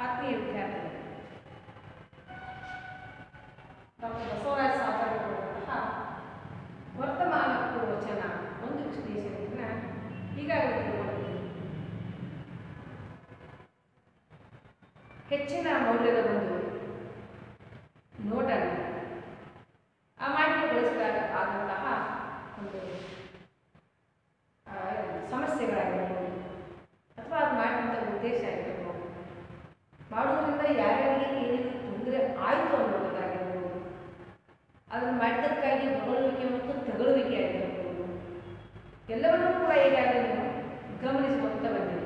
ಆತ್ಮೀಯ ವಿದ್ಯಾರ್ಥಿಗಳು ಡಾಕ್ಟರ್ ಬಸವರಾಜ ಸಾಕಾರರಂತಹ ವರ್ತಮಾನ ವಚನ ಒಂದು ವಿಶ್ಲೇಷಣೆಯನ್ನು ಈಗಾಗಲೇ ತಿಳ್ಕೊಂಡಿದ್ದೀವಿ ಹೆಚ್ಚಿನ ಮೌಲ್ಯದ ಒಂದು ನೋಟನ್ನು ಅಮಾನ್ಯಗೊಳಿಸಿದಾಗ ಆದಂತಹ ಒಂದು ಆ, ಸಮಸ್ಯೆಗಳಾಗಿರ್ಬೋದು ಅಥವಾ ಅದು ಮಾಡಿದಂಥ ಉದ್ದೇಶ ಆಗಿರ್ಬೋದು ಮಾಡೋದ್ರಿಂದ ಯಾರ್ಯಾರಿಗೆ ಏನೇನು ತೊಂದರೆ ಆಯಿತು ಅನ್ನೋದಾಗಿರ್ಬೋದು ಅದನ್ನು ಮಾಡಿದ್ದಕ್ಕಾಗಿ ಹೊಗಳುವಿಕೆ ಮತ್ತು ತಗೊಳ್ಳುವಿಕೆ ಆಗಿರ್ಬೋದು ಎಲ್ಲವನ್ನೂ ಕೂಡ ಈಗಾಗಲೇ ನೀವು ಗಮನಿಸುವಂತ ಬಂದಿದೆ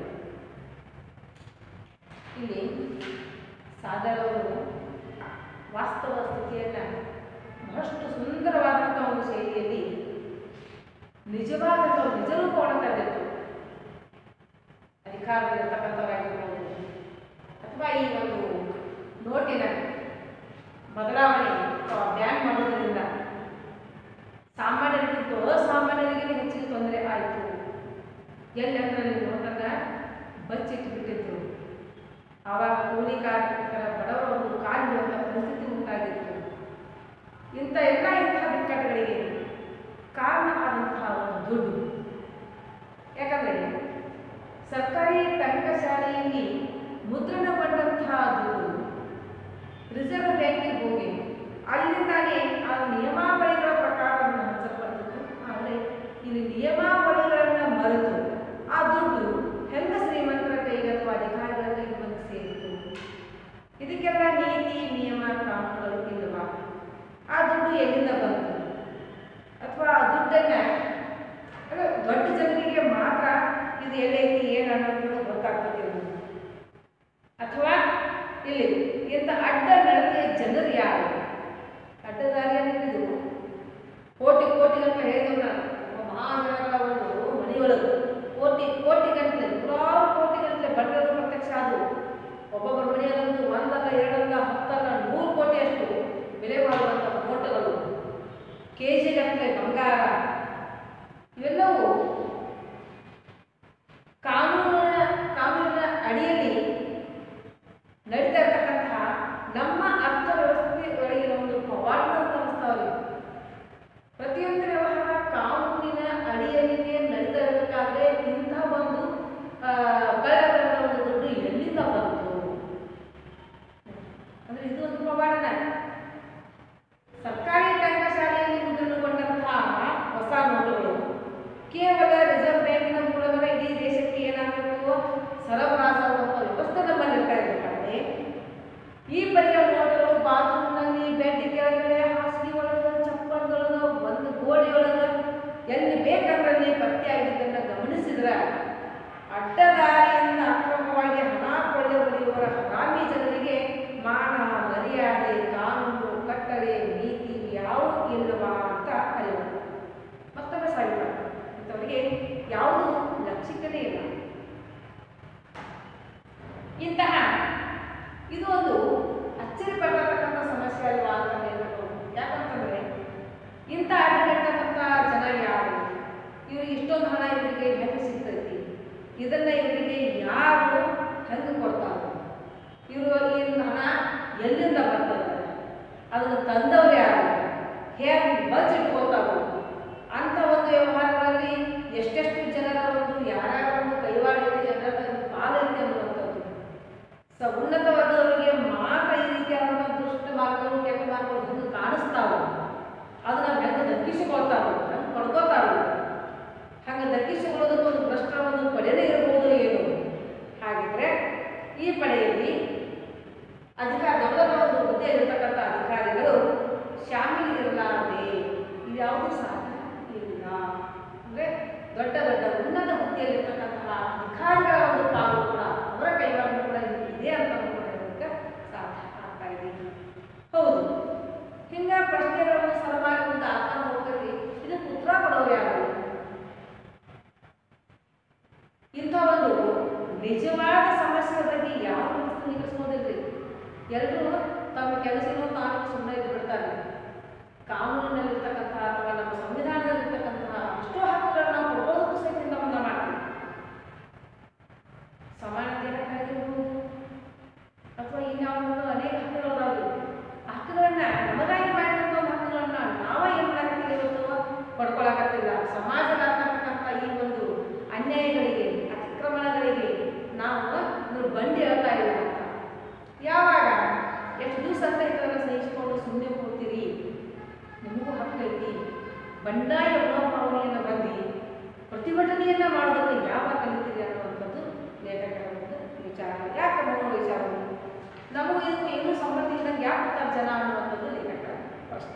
ಇಲ್ಲಿ ಸಾಧಕರು ವಾಸ್ತವ ಸ್ಥಿತಿಯನ್ನು ಬಹಳಷ್ಟು ಸುಂದರವಾದಂಥ ಒಂದು ಶೈಲಿಯಲ್ಲಿ ನಿಜವಾದಂಥ ಒಂದು ನಿಜ ರೂಪವನ್ನು ತರಬೇಕು ಅಧಿಕಾರದಲ್ಲಿರ್ತಕ್ಕಂಥವರಾಗಿರ್ಬೋದು ಅಥವಾ ಈ ಒಂದು ನೋಟಿನ ಬದಲಾವಣೆ ಅಥವಾ ಬ್ಯಾನ್ ಮಾಡೋದ್ರಿಂದ ಸಾಮಾನ್ಯರಿಗಿಂತ ಅಸಾಮಾನ್ಯರಿಗೆ ಹೆಚ್ಚಿನ ತೊಂದರೆ ಆಯಿತು ಎಲ್ಲಂದ್ರೆ ನೀವು ನೋಟನ್ನ ಬಚ್ಚಿಟ್ಟು ಬಿಟ್ಟಿದ್ರು ಆವಾಗ ಕೂಲಿ ಕಾರ್ಮಿಕರ ಬಡವರ ಒಂದು ಕಾಲಿಡುವಂಥ ಪರಿಸ್ಥಿತಿ ಉಂಟಾಗಿತ್ತು ಇಂಥ ಎಲ್ಲ ಇಂತಹ ಬಿಕ್ಕಟ್ಟುಗಳಿಗೆ ಕಾರಣ ಆದಂತಹ ಒಂದು ದುಡ್ಡು ಯಾಕಂದರೆ ಸರ್ಕಾರಿ ಟಂಕಶಾಲೆಯಲ್ಲಿ ಮುದ್ರಣಗೊಂಡಂತಹ ದುಡ್ಡು ರಿಸರ್ವ್ ಬ್ಯಾಂಕಿಗೆ ಹೋಗಿ ಅಲ್ಲಿಂದಾನೇ ಆ ನಿಯಮಾವಳಿಗಳ ಪ್ರಕಾರ ಅದನ್ನು ಹಂಚಲ್ಪಟ್ಟಿತ್ತು ಆದರೆ ಇಲ್ಲಿ ನಿಯಮಾವಳಿಗಳನ್ನು ಮರೆತು ಆ ದುಡ್ಡು ಹೆಂಗ ಶ್ರೀಮಂತರ ಕೈಗೆ ಅಥವಾ ಅಧಿಕಾರಿಗಳ ಕೈಗೆ ಬಂದು ಸೇರಿತು ಇದಕ್ಕೆಲ್ಲ ನೀತಿ ನಿಯಮ ಕಾನೂನುಗಳು ಇಲ್ಲವಾ ಆ ದುಡ್ಡು ಎಲ್ಲಿಂದ ಬಂತು ಅಥವಾ ಆ ದುಡ್ಡನ್ನು ಅದು ದೊಡ್ಡ ಜನರಿಗೆ ಮಾತ್ರ ಇದು ಎಲ್ಲೈತಿ ಏನು ಅನ್ನೋದು ಗೊತ್ತಾಗ್ತದೆ ನಮ್ಗೆ. ಅಥವಾ ಇಲ್ಲಿ ಇಂಥ ಅಡ್ಡ ನಡತೆಯ ಜನರು ಯಾರು ಅಡ್ಡದಾರಿಯನ್ನು ಹಿಡಿದು ಕೋಟಿ ಕೋಟಿಗಟ್ಟಲೆ ಹೇಳಿದೆವು ನಾನು ಒಬ್ಬ ಮಹಾಜನಗಳ ಒಂದು ಮನೆಯೊಳಗೆ ಕೋಟಿ ಕೋಟಿ ಗಂಟಲೆ ನೂರಾರು ಕೋಟಿ ಗಂಟಲೆ ಬಂಡವಾಳ ಪ್ರತ್ಯಕ್ಷ ಆದವು ಒಬ್ಬೊಬ್ಬರ ಮನೆಯಲ್ಲಂತೂ ಒಂದಲ್ಲ ಎರಡಲ್ಲ ಹತ್ತಲ್ಲ ನೂರು ಕೋಟಿಯಷ್ಟು ಬೆಲೆ ಬಾಳುವಂಥ ನೋಟುಗಳು ಕೆ ಜಿ ಗಟ್ಟಲೆ ಬಂಗಾರ ಇವೆಲ್ಲವೂ ಕಾನೂನಿನ ಕಾನೂನಿನ ಅಡಿಯಲ್ಲಿ ನಡೀತಾ ಇರ್ತಕ್ಕಂತಹ ನಮ್ಮ ಅರ್ಥವ್ಯವಸ್ಥೆ ಒಳಗಿನ ಒಂದು ಪವಾಡದಂತ ಅನಿಸ್ತಾವಲ್ಲಿ ಪ್ರತಿಯೊಂದು ವ್ಯವಹಾರ ಕಾನೂನಿನ ಅಡಿಯಲ್ಲಿಯೇ ನಡೀತಾ ಇರಬೇಕಾದ್ರೆ ಇಂಥ ಒಂದು ಆ, ಕಳ್ಳತನದ ಒಂದು ದುಡ್ಡು ಎಲ್ಲಿಂದ ಬಂತು ಅಂದ್ರೆ ಇದು ಒಂದು ಪವಾಡನ ಸರ್ಕಾರಿ ಟಂಕಶಾಲೆಯಲ್ಲಿ ಮುದ್ರಣಗೊಂಡಂತಹ ಹೊಸ ನೋಟುಗಳು ಕೇವಲ ರಿಸರ್ವ್ ಬ್ಯಾಂಕಿನ ಮೂಲಕ ಇಡೀ ದೇಶಕ್ಕೆ ಏನಾಗಬೇಕು ಸರಬರಾಜಾಗುವಂಥ ವ್ಯವಸ್ಥೆ ನಮ್ಮಲ್ಲಿ ಇರ್ತಾ ಇರಬೇಕಾದ್ರೆ ಈ ಪರಿಯ ನೋಟುಗಳು ಬಾತ್ರೂಮ್ನಲ್ಲಿ ಬೆಡ್ ಕೆಳಗಡೆ ಹಾಸಿಗೆ ಒಳಗೆ ಚಪ್ಪಲ್ದೊಳಗೆ ಒಂದು ಗೋಡೆಯೊಳಗೆ ಎಲ್ಲಿ ಬೇಕಂದ್ರಲ್ಲಿ ಪತ್ತೆಯಾಗಿದ್ದನ್ನು ಗಮನಿಸಿದ್ರೆ ಅಡ್ಡದಾರಿಯಿಂದ ಅಕ್ರಮವಾಗಿ ಹಣ ಕೊಳ್ಳೆ ಹೊಡೆಯುವವರ ಹರಾಮಿ ಜನರಿಗೆ ಮಾನ ಮರ್ಯಾದೆ ಕಾನೂನು ಕಟ್ಟಳೆ ನೀತಿ ಯಾವುದು ಇಲ್ಲವಾ ಅಂತ ಅರಿವು ಮತ್ತೊಮ್ಮೆ ಸಾವಿರ ಇಂಥವರಿಗೆ ಯಾವುದು ಲಕ್ಷಿಕನೇ ಇಲ್ಲ ಇಂತಹ ಇದು ಒಂದು ಅಚ್ಚರಿ ಪಟ್ಟಿರ್ತಕ್ಕಂಥ ಸಮಸ್ಯೆ ಅಲ್ವಾ ಅಂತ ಹೇಳ್ಬೇಕು ಯಾಕಂತಂದ್ರೆ ಇಂಥ ಅಡ್ಡಗಟ್ಟಕ್ಕಂಥ ಜನ ಯಾರು ಇವ್ರಿಗೆ ಇಷ್ಟೊಂದು ಹಣ ಇವರಿಗೆ ಹೆಂಗೆ ಸಿಗ್ತೈತಿ ಇದನ್ನ ಇವರಿಗೆ ಯಾರು ಹೆಂಗೆ ಕೊಡ್ತಾರೆ ಇವರು ಈ ಹಣ ಎಲ್ಲಿಂದ ಬರ್ತದೆ ಅದನ್ನು ತಂದವ್ರು ಯಾರು ಹೇಗೆ ಬಚ್ಚಿಟ್ಕೋತಾರೋ ಅಂಥ ಒಂದು ವ್ಯವಹಾರಗಳಲ್ಲಿ ಎಷ್ಟೆಷ್ಟು ಜನರ ಒಂದು ಯಾರ್ಯಾರ ಒಂದು ಕೈವಾಡ ಐತಿ ಅದರ ಪಾಲೈತಿ ಅನ್ನುವಂಥದ್ದು ಸ ಉನ್ನತ ವರ್ಗದವರಿಗೆ ಮಾತ್ರ ಈ ರೀತಿಯಾದಂಥ ದುಷ್ಟ ಮಾರ್ಗಗಳು ಕೆಟ್ಟ ಮಾರ್ಗಗಳು ಹಿಂಗೆ ಕಾಣಿಸ್ತಾವೆ ಅದನ್ನ ಹೆಂಗೆ ದಕ್ಕಿಸಿಕೊಳ್ತಾರೋ ಹೆಂಗೆ ಪಡ್ಕೋತಾರೋ ಹಂಗೆ ದಕ್ಕಿಸಿಕೊಳ್ಳೋದಕ್ಕೆ ಒಂದು ಭ್ರಷ್ಟರ ಒಂದು ಪಡೆದೇ ಇರಬಹುದು ಏನು ಹಾಗಿದ್ರೆ ಈ ಪಡೆಯಲ್ಲಿ ಅಧಿಕಾರ ದೊಡ್ಡ ದೊಡ್ಡ ಒಂದು ಹುದ್ದೆ ಇರತಕ್ಕಂಥ ಅಧಿಕಾರಿಗಳು ಶಾಮೀಲ್ ಇರಲಾರದೆ ಇದ್ಯಾವುದು ಸಾಧ್ಯ ಇಲ್ಲ ಅಂದರೆ ದೊಡ್ಡ ದೊಡ್ಡ ಉನ್ನತ ಹುದ್ದೆಯಲ್ಲಿರ್ತಕ್ಕಂತಹ ಅಧಿಕಾರಿಗಳ ಒಂದು ಪಾಲು ಕೂಡ ಅವರ ಕೈವಾಡ ಕೂಡ ಇದೆ ಅಂತ ಕೂಡ ಹೇಳೋದಕ್ಕೆ ಸಾಧ್ಯ ಆಗ್ತಾ ಇದೆ ಹೌದು ಹಿಂಗ ಪ್ರಶ್ನೆಗಳನ್ನು ಸರವಾಗಿ ಮುಂದೆ ಆಗ್ತಾ ಹೋಗ್ತೈತಿ ಇದಕ್ಕೆ ಉತ್ತರ ಕೊಡೋರು ಯಾರು ಇಂಥ ಒಂದು ನಿಜವಾದ ಸಮಸ್ಯೆ ಬಗ್ಗೆ ಯಾರು ಮನಸ್ಸು ನಿಲ್ಲಿಸ್ಬೋದಿಲ್ರಿ ಎಲ್ಲರೂ ತಮ್ಮ ಕೆಲಸವನ್ನು ತಾನು ಸುಮ್ಮನೆ ಇದ್ದು ಬಿಡ್ತಾರೆ ಕಾನೂನಿನಲ್ಲಿರ್ತಕ್ಕಂತಹ ಅಥವಾ ನಮ್ಮ ಸಂವಿಧಾನದಲ್ಲಿರ್ತಕ್ಕಂತಹ ಎಷ್ಟೋ ಹಕ್ಕುಗಳನ್ನ ನಾವು ಕೊಡೋದಕ್ಕೂ ಸಹಿತ ಮುಂದೆ ಮಾಡ್ತೀವಿ ಬಂಡಾಯ ಮನೋಭಾವನೆಯನ್ನು ಬಂದು ಪ್ರತಿಭಟನೆಯನ್ನ ಮಾಡೋದನ್ನು ಯಾವಾಗ ಕಲಿತೀರಿ ಅನ್ನುವಂಥದ್ದು ಲೇಖಕರ ಒಂದು ವಿಚಾರ ಯಾಕೆ ಮನೋ ವಿಚಾರವು ನಮಗೂ ಇದಕ್ಕೂ ಏನೂ ಸಂಬಂಧ ಇಲ್ಲದಂಗೆ ಯಾಕೆ ಬರ್ತಾರೆ ಜನ ಅನ್ನುವಂಥದ್ದು ಲೇಖಕರ ಪ್ರಶ್ನೆ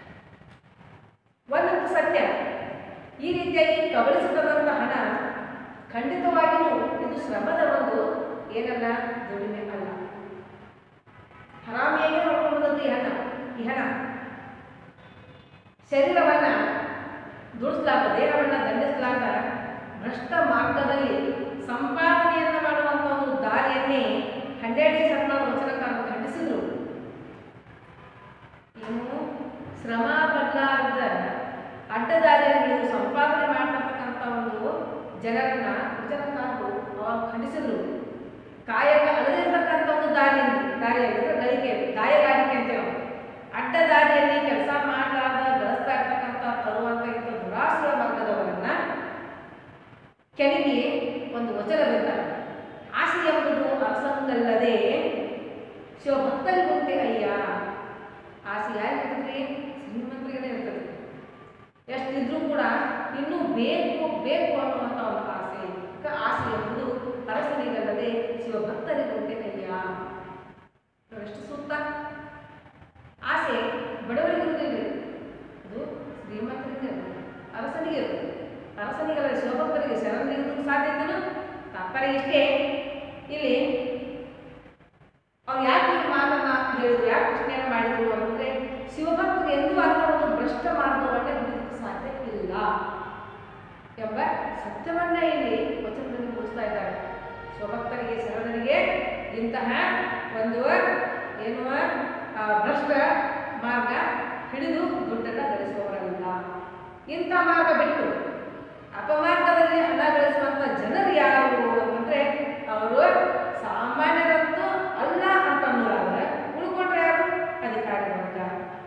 ಒಂದಂತೂ ಸತ್ಯ ಈ ರೀತಿಯಾಗಿ ಕಬಳಿಸಿದಂಥ ಹಣ ಖಂಡಿತವಾಗಿಯೂ ಇದು ಶ್ರಮದ ಒಂದು ಏನಲ್ಲ ದುಡಿಮೆ ಅಲ್ಲ ಹರಾಮಿಯಾಗಿ ನೋಡ್ಕೊಂಡದ್ದು ಈ ಹಣ ಈ ಹಣ ಶರೀರವನ್ನ ದುಡಿಸ್ಲಾಕ ದೇಹವನ್ನ ದಂಡಿಸ್ಲಾಕ ಭ್ರಷ್ಟ ಮಾರ್ಗದಲ್ಲಿ ಸಂಪಾದನೆಯನ್ನ ಮಾಡುವಂತ ಒಂದು ದಾರಿಯನ್ನೇ ಹನ್ನೆರಡನೇ ಶತಮಾನದ ವಚನಕಾರರು ಖಂಡಿಸಿದ್ರು ಇನ್ನು ಶ್ರಮ ಬದಲಾದ ಅಡ್ಡದಾರಿಯಲ್ಲಿ ಸಂಪಾದನೆ ಮಾಡ್ತಕ್ಕಂಥ ಒಂದು ಜನರನ್ನ ವಚನಕಾರರು ಅವಾಗ ಖಂಡಿಸಿದ್ರು ಕಾಯಕ ಅಲ್ಲದಿರ್ತಕ್ಕಂಥ ಒಂದು ದಾರಿಯಲ್ಲಿ ದಾರಿಯಲ್ಲಿ ಅಂದ್ರೆ ಗಳಿಕೆ ದಾಯಗಾರಿಕೆ ಅಂತ ಹೇಳೋದು ಅಡ್ಡ ದಾರಿಯಲ್ಲಿ ಕೆಲಸ ಮಾಡಲಾರ್ದ ಗಳಿಸ್ತಾ ಇರ್ತಕ್ಕಂಥ ತರುವಂತ ಇಂಥ ದುರಾಸುರ ವರ್ಗದವರನ್ನ ಕೆಳಗೆ ಒಂದು ವಚನ ಬರೀತಾರೆ ಆಸೆ ಎಂಬುದು ಅರಸಂಗಲ್ಲದೆ ಶಿವಭಕ್ತರಿಗುಂಟೆ ಅಯ್ಯ ಆಸೆ ಯಾರಿಗಿರ್ತದೆ ಶ್ರೀಮಂತರಿಗೇ ಇರ್ತದೆ ಎಷ್ಟಿದ್ರೂ ಕೂಡ ಇನ್ನೂ ಬೇಕು ಬೇಕು ಅನ್ನುವಂಥ ಒಂದು ಆಸೆ ಕ ಆಸೆ ಎಂಬುದು ಅರಸನಿಗಲ್ಲದೆ ಶಿವಭಕ್ತರಿಗುಂಟೆ ಅಯ್ಯ ಎಷ್ಟು ಸೂಕ್ತ ಆಸೆ ಬಡವರಿಗಿರುವುದಿಲ್ಲ ಅದು ಶ್ರೀಮಂತರಿಗೆ ಇರ್ತದೆ ಅರಸನಿಗೆ ಇರ್ತದೆ ಅರಸನಿಗಲ್ಲ ಶಿವಭಕ್ತರಿಗೆ ಶರಣರಿಗೂ ಸಾಧ್ಯತೆನು ತಾತ್ಪರ್ಯ ಇಷ್ಟೇ ಇಲ್ಲಿ ಅವ್ರು ಯಾಕೆ ಈ ಮಾತನ್ನ ಹೇಳಿದ್ರು ಯಾಕೆ ಪ್ರಶ್ನೆಯನ್ನು ಮಾಡಿದ್ರು ಅಂತಂದ್ರೆ ಶಿವಭಕ್ತರು ಎಂದೂ ಅಂತ ಒಂದು ಭ್ರಷ್ಟ ಮಾರ್ಗವನ್ನ ಹಿಡಿದಕ್ಕೆ ಸಾಧ್ಯ ಇಲ್ಲ ಎಂಬ ಸತ್ಯವನ್ನ ಇಲ್ಲಿ ವಚನದಲ್ಲಿ ಮುಗಿಸ್ತಾ ಇದ್ದಾರೆ ಶಿವಭಕ್ತರಿಗೆ ಶರಣರಿಗೆ ಇಂತಹ ಒಂದು ಏನು ಆ, ಭ್ರಷ್ಟ ಮಾರ್ಗ ಹಿಡಿದು ದುಡ್ಡನ್ನ ಗಳಿಸುವವರಲ್ಲ ಇಂಥ ಮಾರ್ಗ ಬಿಟ್ಟು ಅಪಮಾರ್ಗದಲ್ಲಿ ಹಣ ಗಳಿಸುವಂತ ಜನರು ಯಾರು ಅಂತಂದ್ರೆ ಅವರು ಸಾಮಾನ್ಯರಂತೂ ಅಲ್ಲ ಅಂತ ಅನ್ನೋದಾದ್ರೆ ಉಳ್ಕೊಂಡ್ರೆ ಯಾರು ಅಧಿಕಾರಿ ವರ್ಗ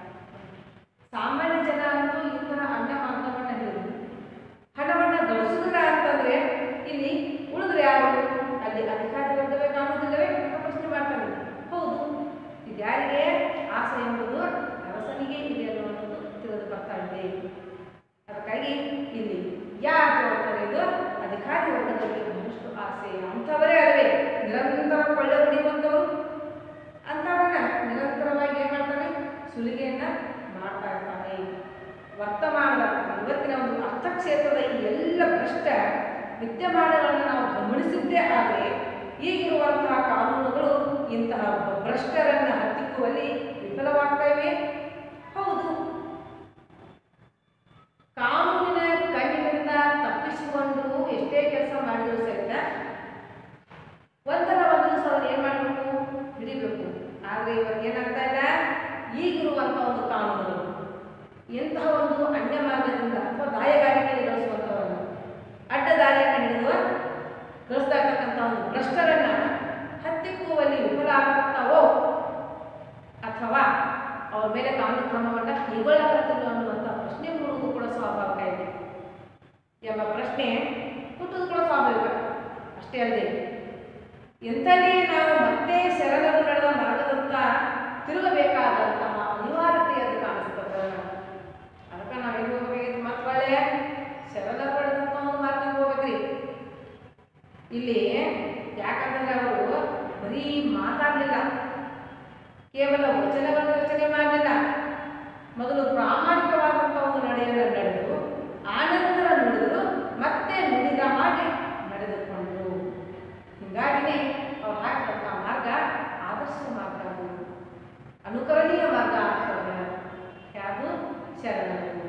ಸಾಮಾನ್ಯ ಜನ ಅಂತೂ ಇಂತಹ ಅನ್ನ ಮಾರ್ಗವನ್ನ ಹಿಡಿದು ಹಣವನ್ನ ಗಳಿಸುವುದಿಲ್ಲ ಅಂತಂದ್ರೆ ಇಲ್ಲಿ ಉಳಿದ್ರೆ ಯಾರು ಅಲ್ಲಿ ಅಧಿಕಾರಿ ವರ್ಗವೇ ಕಾಣುವುದಿಲ್ಲವೇ ಅಂತ ಪ್ರಶ್ನೆ ಮಾಡ್ತಾನೆ ಹೌದು ಇದು ಯಾರಿಗೆ ಆಸೆ ಎಂಬುದು ಅರಸನಿಗೆ ಇದೆ ಅನ್ನುವಂಥದ್ದು ತಿಳಿದು ಬರ್ತಾ ಇದೆ ಅದಕ್ಕಾಗಿ ಇಲ್ಲಿ ಯಾರು ಅಂತಾರೆ ಇದು ಅಧಿಕಾರಿ ವರ್ಗದಲ್ಲಿ ಬಹಳಷ್ಟು ಆಸೆ ಅಂಥವರೇ ಅಲ್ಲವೇ ನಿರಂತರ ಕೊಳ್ಳೆ ಹೊಡಿಯುವಂಥವರು ಅಂಥವನ್ನ ನಿರಂತರವಾಗಿ ಏನ್ ಮಾಡ್ತಾನೆ ಸುಲಿಗೆಯನ್ನ ಮಾಡ್ತಾ ಇರ್ತಾನೆ ವರ್ತಮಾನದ ಇವತ್ತಿನ ಒಂದು ಅರ್ಥಕ್ಷೇತ್ರದ ಈ ಎಲ್ಲ ಭ್ರಷ್ಟ ವಿದ್ಯಮಾನಗಳನ್ನು ನಾವು ಗಮನಿಸಿದ್ದೇ ಆದರೆ ಈಗಿರುವಂತಹ ಕಾನೂನುಗಳು ಇಂತಹ ಭ್ರಷ್ಟರನ್ನ ಹತ್ತಿಕ್ಕುವಲ್ಲಿ ವಿಫಲವಾಗ್ತಾ ಇವೆ ಹೌದು ಕಾನೂನಿನ ಕಣ್ಣಿನಿಂದ ತಪ್ಪಿಸಿಕೊಂಡು ಎಷ್ಟೇ ಕೆಲಸ ಮಾಡಿದ್ರು ಸಹಿತ ಒಂದಲ್ಲ ಒಂದು ದಿವಸ ಅವ್ರು ಏನ್ ಮಾಡಬೇಕು ಹಿಡಿಬೇಕು ಆದ್ರೆ ಇವತ್ತು ಏನಾಗ್ತಾ ಇಲ್ಲ ಈಗಿರುವಂತ ಒಂದು ಕಾನೂನುಗಳು ಎಂತಹ ಒಂದು ಅನ್ಯ ಮಾರ್ಗದಿಂದ ಅಥವಾ ದಾಯಗಾರಿಕೆಯಲ್ಲಿ ಗಳಿಸುವಂಥವರನ್ನು ಅಡ್ಡ ದಾರಿಯನ್ನು ಹಿಡಿದು ಗಳಿಸ್ತಾ ಇರ್ತಕ್ಕಂಥ ಒಂದು ಭ್ರಷ್ಟರನ್ನ ಹತ್ತಿಕ್ಕುವಲ್ಲಿ ವಿಫಲ ಆಗ್ತಾವೋ ಅಥವಾ ಅವ್ರ ಮೇಲೆ ಕಾನೂನು ಕ್ರಮವನ್ನ ಕೈಗೊಳ್ಳಲಾಗುತ್ತಿಲ್ಲ ಅನ್ನುವಂಥ ಪ್ರಶ್ನೆ ಮೂಡುವುದು ಕೂಡ ಸ್ವಾಭಾವಿಕ ಇದೆ ಎಂಬ ಪ್ರಶ್ನೆ ಹುಟ್ಟುವುದು ಕೂಡ ಸ್ವಾಭಾವಿಕ ಅಷ್ಟೇ ಅಲ್ಲದೆ ಎಂಥಲ್ಲಿ ನಾವು ಮತ್ತೆ ಶರಣರು ನಡೆದ ಮಾರ್ಗದತ್ತ ತಿರುಗಬೇಕಾದಂತಹ ಅನಿವಾರ್ಯತೆ ಅದು ಕಾಣಿಸ್ತದೆ ಅದಕ್ಕೆ ನಾವೇನು ಹೋಗಬೇಕಾಗಿತ್ತು ಮಕ್ಕಳೇ ಶರಣರು ನಡೆದಂಥ ಒಂದು ಮಾರ್ಗ ಹೋಗ್ಬೇಕ್ರಿ ಇಲ್ಲಿ ಯಾಕಂತಂದ್ರೆ ಅವರು ಬರೀ ಮಾತಾಡಲಿಲ್ಲ ಕೇವಲ ವಚನಗಳನ್ನು ರಚನೆ ಮಾಡಲಿಲ್ಲ ಮೊದಲು ಪ್ರಾಮಾಣಿಕವಾದಂಥ ಒಂದು ನಡೆಯನ್ನು ನಡೆದು ಆನಂತರ ನುಡಿದರು ಮತ್ತೆ ನುಡಿದ ಹಾಗೆ ನಡೆದುಕೊಂಡರು ಹೀಗಾಗಿನೇ ಅವ್ರು ಹಾಕಿದಂಥ ಮಾರ್ಗ ಆದರ್ಶ ಮಾರ್ಗ ಅದು. ಅನುಕರಣೀಯ ಮಾರ್ಗ ಆಗ್ತದೆ ಯಾವುದು ಶರಣರು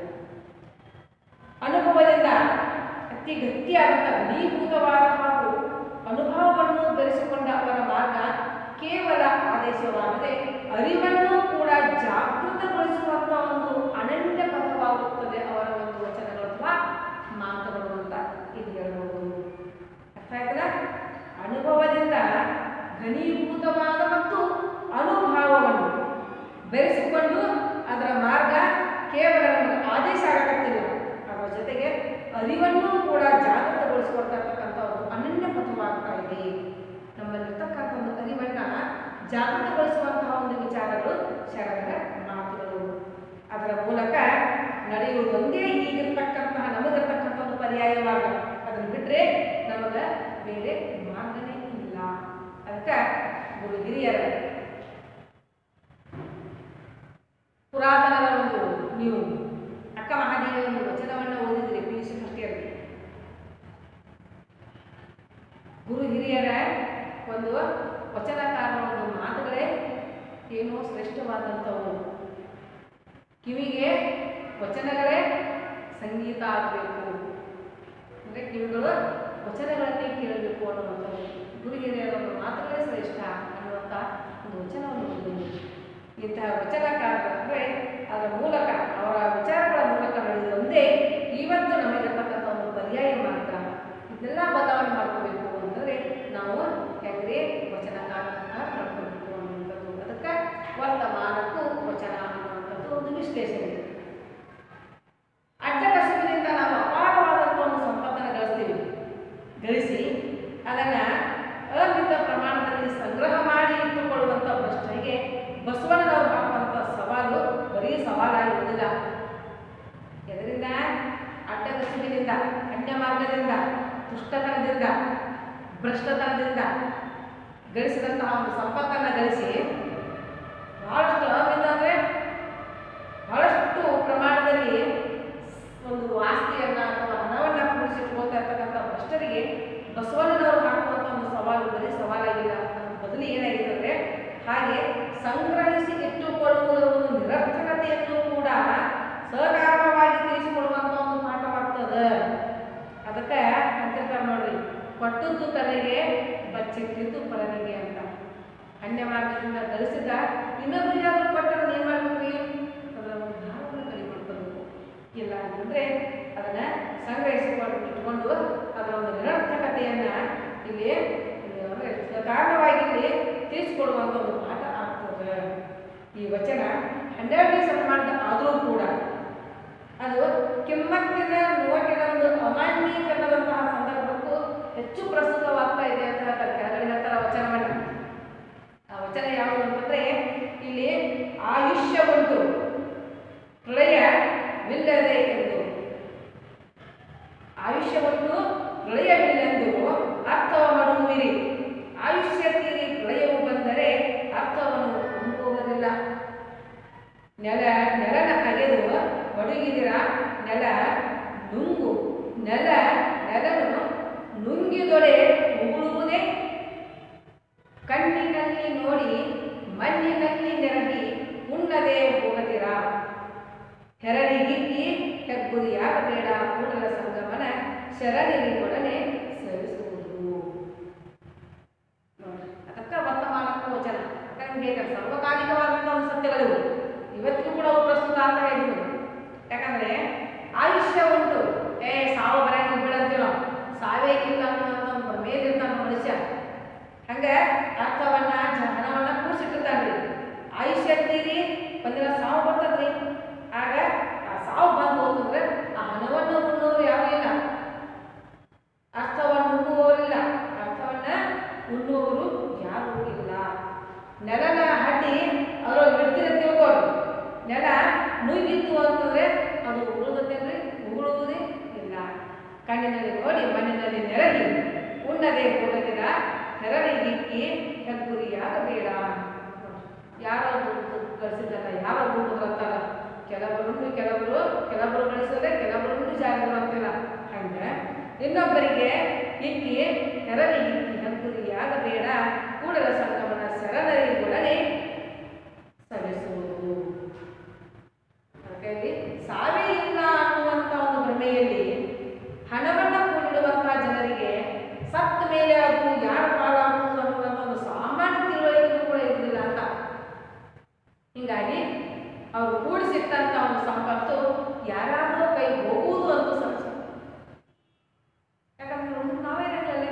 ಅನುಭವದಿಂದ ಅತಿ ಗಟ್ಟಿಯಾದಂಥ ಘನೀಭೂತವಾದ ಹಾಗೂ ಅನುಭವವನ್ನು ಬೆರೆಸಿಕೊಂಡ ಅವರ ಮಾರ್ಗ ಕೇವಲ ಆದೇಶವಾಗದೆ ಅರಿವನ್ನು ಕೂಡ ಜಾಗೃತಗೊಳಿಸುವಂಥ ಒಂದು ಅನನ್ಯ ಪಥವಾಗುತ್ತದೆ ಅವರ ಒಂದು ವಚನಗಳು ಅಥವಾ ಮಾತುಗಳು ಅಂತ ಇಲ್ಲಿ ಹೇಳ್ಬೋದು ಅರ್ಥ ಆಯ್ತಲ್ಲ ಅನುಭವದಿಂದ ಘನೀಭೂತವಾದ ಮತ್ತು ಅನುಭವವನ್ನು ಬೆರೆಸಿಕೊಂಡು ಅದರ ಮಾರ್ಗ ಕೇವಲ ನಮಗೆ ಆದೇಶ ಆಗಕತ್ತಿಲ್ಲ ಅದರ ಜೊತೆಗೆ ಅರಿವನ್ನು ಕೂಡ ಜಾಗೃತಗೊಳಿಸಿಕೊಡ್ತಕ್ಕಂಥ ಒಂದು ಅನನ್ಯ ಪಥವಾಗ್ತಾ ಇದೆ ನಮ್ಮಲ್ಲಿರ್ತಕ್ಕಂಥ ಒಂದು ಅರಿವನ್ನ ಜಾಗೃತಗೊಳಿಸುವಂತಹ ಒಂದು ವಿಚಾರಗಳು ಶರಣರ ಮಾತುಗಳು ಅದರ ಮೂಲಕ ನಡೆಯುವುದೊಂದೇ ಈಗ ಅದಕ್ಕೆ ಗುರು ಹಿರಿಯರ ಪುರಾತನರ ಒಂದು ನೀವು ಅಕ್ಕ ಮಹಾದೇವಿಯ ಒಂದು ವಚನವನ್ನು ಓದಿದ್ರಿ ಪಿ ಯು ಸಿ ಫಸ್ಟ್ ಇಯರ್ಗೆ ಗುರು ಹಿರಿಯರ ಒಂದು ವಚನಕಾರರ ಒಂದು ಮಾತುಗಳೇ ಏನೋ ಶ್ರೇಷ್ಠವಾದಂಥವು ಕಿವಿಗೆ ವಚನಗಳೇ ಸಂಗೀತ ಆಗಬೇಕು ಅಂದರೆ ಕಿವಿಗಳು ವಚನಗಳನ್ನೇ ಕೇಳಬೇಕು ಅನ್ನುವಂಥದ್ದು ಗುರು ಹಿರಿಯರ ಒಂದು ಮಾತುಗಳೇ ಶ್ರೇಷ್ಠ ಅನ್ನುವಂಥ ಒಂದು ವಚನವನ್ನು ಓದಿದ್ವಿ ಇಂತಹ ವಚನಕಾರರು ಅಂದರೆ ಅದರ ಮೂಲಕ ಅವರ ವಿಚಾರಗಳ ಮೂಲಕ ನಡೆದ ಒಂದೇ ಇವತ್ತು ನಮಗಿರ್ತಕ್ಕಂಥ ಒಂದು ಪರ್ಯಾಯ ಮಾರ್ಗ ಇದೆಲ್ಲ ಬದಲಾವಣೆ ಮಾಡ್ಕೋಬೇಕು ಅಂತಂದರೆ ನಾವು ಹೆಂಗ್ರೆ ವಚನಕಾರರನ್ನ ನಡ್ಕೋಬೇಕು ಅನ್ನುವಂಥದ್ದು ಅದಕ್ಕೆ ವರ್ತಮಾನಕ್ಕೂ ವಚನ ಅನ್ನುವಂಥದ್ದು ಒಂದು ವಿಶ್ಲೇಷಣೆ ಅಡ್ಡ ಕಸುಬಿನಿಂದ ನಾವು ಅಪಾರವಾದಂಥ ಒಂದು ಸಂಪತ್ತನ್ನು ಗಳಿಸ್ತೀವಿ ಗಳಿಸಿ ಅದನ್ನು ಅಮಿತ ಪ್ರಮಾಣದಲ್ಲಿ ಸಂಗ್ರಹ ಮಾಡಿ ಇಟ್ಟುಕೊಳ್ಳುವಂಥ ಭ್ರಷ್ಟರಿಗೆ ಬಸವಣ್ಣನವರು ಹಾಕುವಂಥ ಸವಾಲು ಬರೀ ಸವಾಲಾಗಿರುವುದಿಲ್ಲ ಇದರಿಂದ ಅಡ್ಡ ಕಸುಬಿನಿಂದ ಅನ್ಯ ಮಾರ್ಗದಿಂದ ದುಷ್ಟತನದಿಂದ ಭ್ರಷ್ಟತನದಿಂದ ಗಳಿಸಿದಂತಹ ಒಂದು ಸಂಪತ್ತನ್ನು ಗಳಿಸಿ ಬಹಳಷ್ಟು ಅಮಿತ ಅಂದರೆ ಬಹಳಷ್ಟು ಪ್ರಮಾಣದಲ್ಲಿ ಒಂದು ಆಸ್ತಿಯನ್ನ ಅಥವಾ ಹಣವನ್ನ ಕೂಡಿಸಿಟ್ಕೊಳ್ತಾ ಇರ್ತಕ್ಕಂಥ ಭ್ರಷ್ಟರಿಗೆ ಬಸವಣ್ಣನವರು ಹಾಕುವಂಥ ಒಂದು ಸವಾಲು ಬರೀ ಸವಾಲಾಗಿಲ್ಲ ಅದ್ರ ಬದಲು ಏನಾಗಿದೆ ಅಂದರೆ ಹಾಗೆ ಸಂಗ್ರಹಿಸಿ ಇಟ್ಟುಕೊಳ್ಳುವುದರ ಒಂದು ನಿರರ್ಥಕತೆಯನ್ನು ಕೂಡ ಸಕಾರಣವಾಗಿ ತಿಳಿಸಿಕೊಡುವಂಥ ಒಂದು ಪಾಠವಾಗ್ತದೆ ಅದಕ್ಕೆ ಅಂತಿರ್ತಾರೆ ನೋಡ್ರಿ ಕೊಟ್ಟದ್ದು ತಲೆಗೆ ಬಚ್ಚಿಟ್ಟಿದ್ದು ಪರನಿಗೆ ಅಂತ ಅನ್ಯ ಮಾರ್ಗದಿಂದ ಗಳಿಸಿದ ಇನ್ನೊಬ್ಬರಿಗೆ ಯಾರು ಕೊಟ್ಟರೆ ಏನು ಮಾಡ್ಬೇಕ್ರಿ ಅದರ ಒಂದು ಭಾವವನ್ನು ಕಡಿಮೆ ಇಲ್ಲ ಅಂತಂದರೆ ಅದನ್ನು ಸಂಗ್ರಹಿಸಿಕೊಂಡು ಇಟ್ಕೊಂಡು ಅದರ ಒಂದು ನಿರರ್ಥಕತೆಯನ್ನು ಇಲ್ಲಿ ಇಲ್ಲಿ ಅಂದ್ರೆ ಕಾರಣವಾಗಿ ಇಲ್ಲಿ ತಿಳಿಸಿಕೊಡುವಂಥ ಒಂದು ಪಾಠ ಆಗ್ತದೆ ಈ ವಚನ ಹನ್ನೆರಡನೇ ಶತಮಾನದ ಆದರೂ ಕೂಡ ಅದು ಕಿಮ್ಮತ್ತಿನ ನೋಟಿನ ಒಂದು ಅಮಾನ್ಯೀಕರಣದಂತಹ ಸಂದರ್ಭಕ್ಕೂ ಹೆಚ್ಚು ಪ್ರಸ್ತುತವಾಗ್ತಾ ಇದೆ ಅಂತ ಹೇಳ್ತಾರೆ ಕೆಳಗಡೆ ಹೇಳ್ತಾರೆ ಆ ವಚನವನ್ನು ಆ ವಚನ ಯಾವುದು ಅಂತಂದ್ರೆ ಇಲ್ಲಿ ಆಯುಷ್ಯ ಉಂಟು ಪ್ರಳಯವಿಲ್ಲದೆ ಎಂದು ಆಯುಷ್ಯ ಉಂಟು ಪ್ರಳಯವಿಲ್ಲೆಂದು ಅರ್ಥವ ಮಾಡುವಿರಿ ಆಯುಷ್ಯ ತೀರಿ ಪ್ರಳಯವು ಬಂದರೆ ಅರ್ಥವನ್ನು ಹೊಂದುವುದಿಲ್ಲ ನೆಲ ನೆಲನ ಅಗೆದು ಒಡಗಿದಿರ ನೆಲ ನುಂಗು ನೆಲ ನೆಲನು ನುಂಗಿದೊಡೆ ಉಗುಳುವುದೇ ಕಣ್ಣಿನಲ್ಲಿ ನೋಡಿ ಮಣ್ಣಿನಲ್ಲಿ ನೆರಗಿ ಉಣ್ಣದೆ ಹೋಗದಿರ ಹೆರರಿಗಿಕ್ಕಿ ಹೆಗ್ಗುರಿಯಾಗಬೇಡ ಕೂಡಲ ಸಂಗಮನ ಶರಣಿಗೊಡನೆ ಸರಿಸುವುದು ನೋಡಿ ಅದಕ್ಕೆ ವರ್ತಮಾನಕ್ಕೂ ವಚನ ಯಾಕಂದ್ರೆ ಹೇಗೆ ಸರ್ವಕಾಲಿಕವಾದಂಥ ಒಂದು ಸತ್ಯಗಳು ಇವತ್ತಿಗೂ ಕೂಡ ಅವು ಪ್ರಸ್ತುತ ಆಗ್ತಾ ಇದ್ದೀವಿ ಯಾಕಂದ್ರೆ ಆಯುಷ್ಯ ಉಂಟು ಏ ಸಾವು ಬರಂಗಿ ಬೀಳಂತೀವಿ ನಾವು ಸಾವೇ ಇಲ್ಲ ಅನ್ನುವಂಥ ಒಂದು ಪ್ರಮೇಯದಿರ್ತಾನ ಮನುಷ್ಯ ಹಂಗೆ ಅರ್ಥವನ್ನ ಜ- ಹಣವನ್ನ ಕೂಡಿಸಿಟ್ಟಿರ್ತಾನ್ರಿ ಆಯುಷ್ಯ ತೀರಿ ಒಂದಿನ ಸಾವು ಬರ್ತದ್ರಿ ಆಗ ಆ ಸಾವು ಬಂದು ಹೋತಂದ್ರೆ ಆ ಹಣವನ್ನು ಉಣ್ಣೋರು ಯಾರು ಇಲ್ಲ ಅರ್ಥವನ್ನು ಉಣ್ಣುವವರಿಲ್ಲ ಅರ್ಥವನ್ನ ಉಣ್ಣುವವರು ಯಾರು ಇಲ್ಲ ನೆಲನ ಹಡ್ಡಿ ಅದ್ರೊಳಗೆ ಬಿಡ್ತೀರ ತಿಳ್ಕೊರಿ ನೆಲ ನುಯ್ಗಿತ್ತು ಅಂತಂದ್ರೆ ಅದು ಉಗುಳುತ್ತೇನ್ರಿ ಉಗುಳುವುದೇ ಇಲ್ಲ ಕಣ್ಣಿನಲ್ಲಿ ನೋಡಿ ಮಣ್ಣಿನಲ್ಲಿ ನೆರಗಿ ಉಣ್ಣದೆ ಹೋಗದಿರ ನೆರಳಿಗಿಕ್ಕಿ ಹೆಗ್ಗುರಿಯಾಗಬೇಡ ಯಾರೋ ದುಡ್ಡು ಗಳಿಸಿದ್ದಲ್ಲ ಯಾರೋ ದುಡ್ಡು ಬರ್ತಾರ ಕೆಲವರು ಕೆಲವರು ಕೆಲವರು ಗಳಿಸೋದೆ ಕೆಲವರು ಜಾಗರು ಅಂತಿಲ್ಲ ಹಂಗೆ ಇನ್ನೊಬ್ಬರಿಗೆ ಇಕ್ಕಿ ನೆರಳಿಗಿಕ್ಕಿ ಹೆಗ್ಗುರಿಯಾಗಬೇಡ ಕೂಡಲ ಸಂಗಮನ ಶರಣರಿಗೊಡನೆ ಸಲ್ಲಿಸುವುದು ಹಾಗಾಗಿ ಸಾವೇ ಇಲ್ಲ ಅನ್ನುವಂಥ ಒಂದು ಭ್ರಮೆಯಲ್ಲಿ ಹಣವನ್ನ ಕೂಡಿಡುವಂತಹ ಜನರಿಗೆ ಸತ್ತ ಮೇಲೆ ಅದು ಯಾರ ಪಾಲಾಗುವುದು ಅನ್ನುವಂಥ ಒಂದು ಸಾಮಾನ್ಯ ತಿಳುವಳಿಕೆಯೂ ಕೂಡ ಇರುವುದಿಲ್ಲ ಅಂತ ಹೀಗಾಗಿ ಅವರು ಕೂಡಿಸಿಟ್ಟಂತ ಒಂದು ಸಂಪತ್ತು ಯಾರಾದ್ರೂ ಕೈ ಹೋಗುವುದು ಅಂತೂ ಸಹಜ ಯಾಕಂದ್ರೆ ಒಂದು ನಾವೇನಾಗಲೇ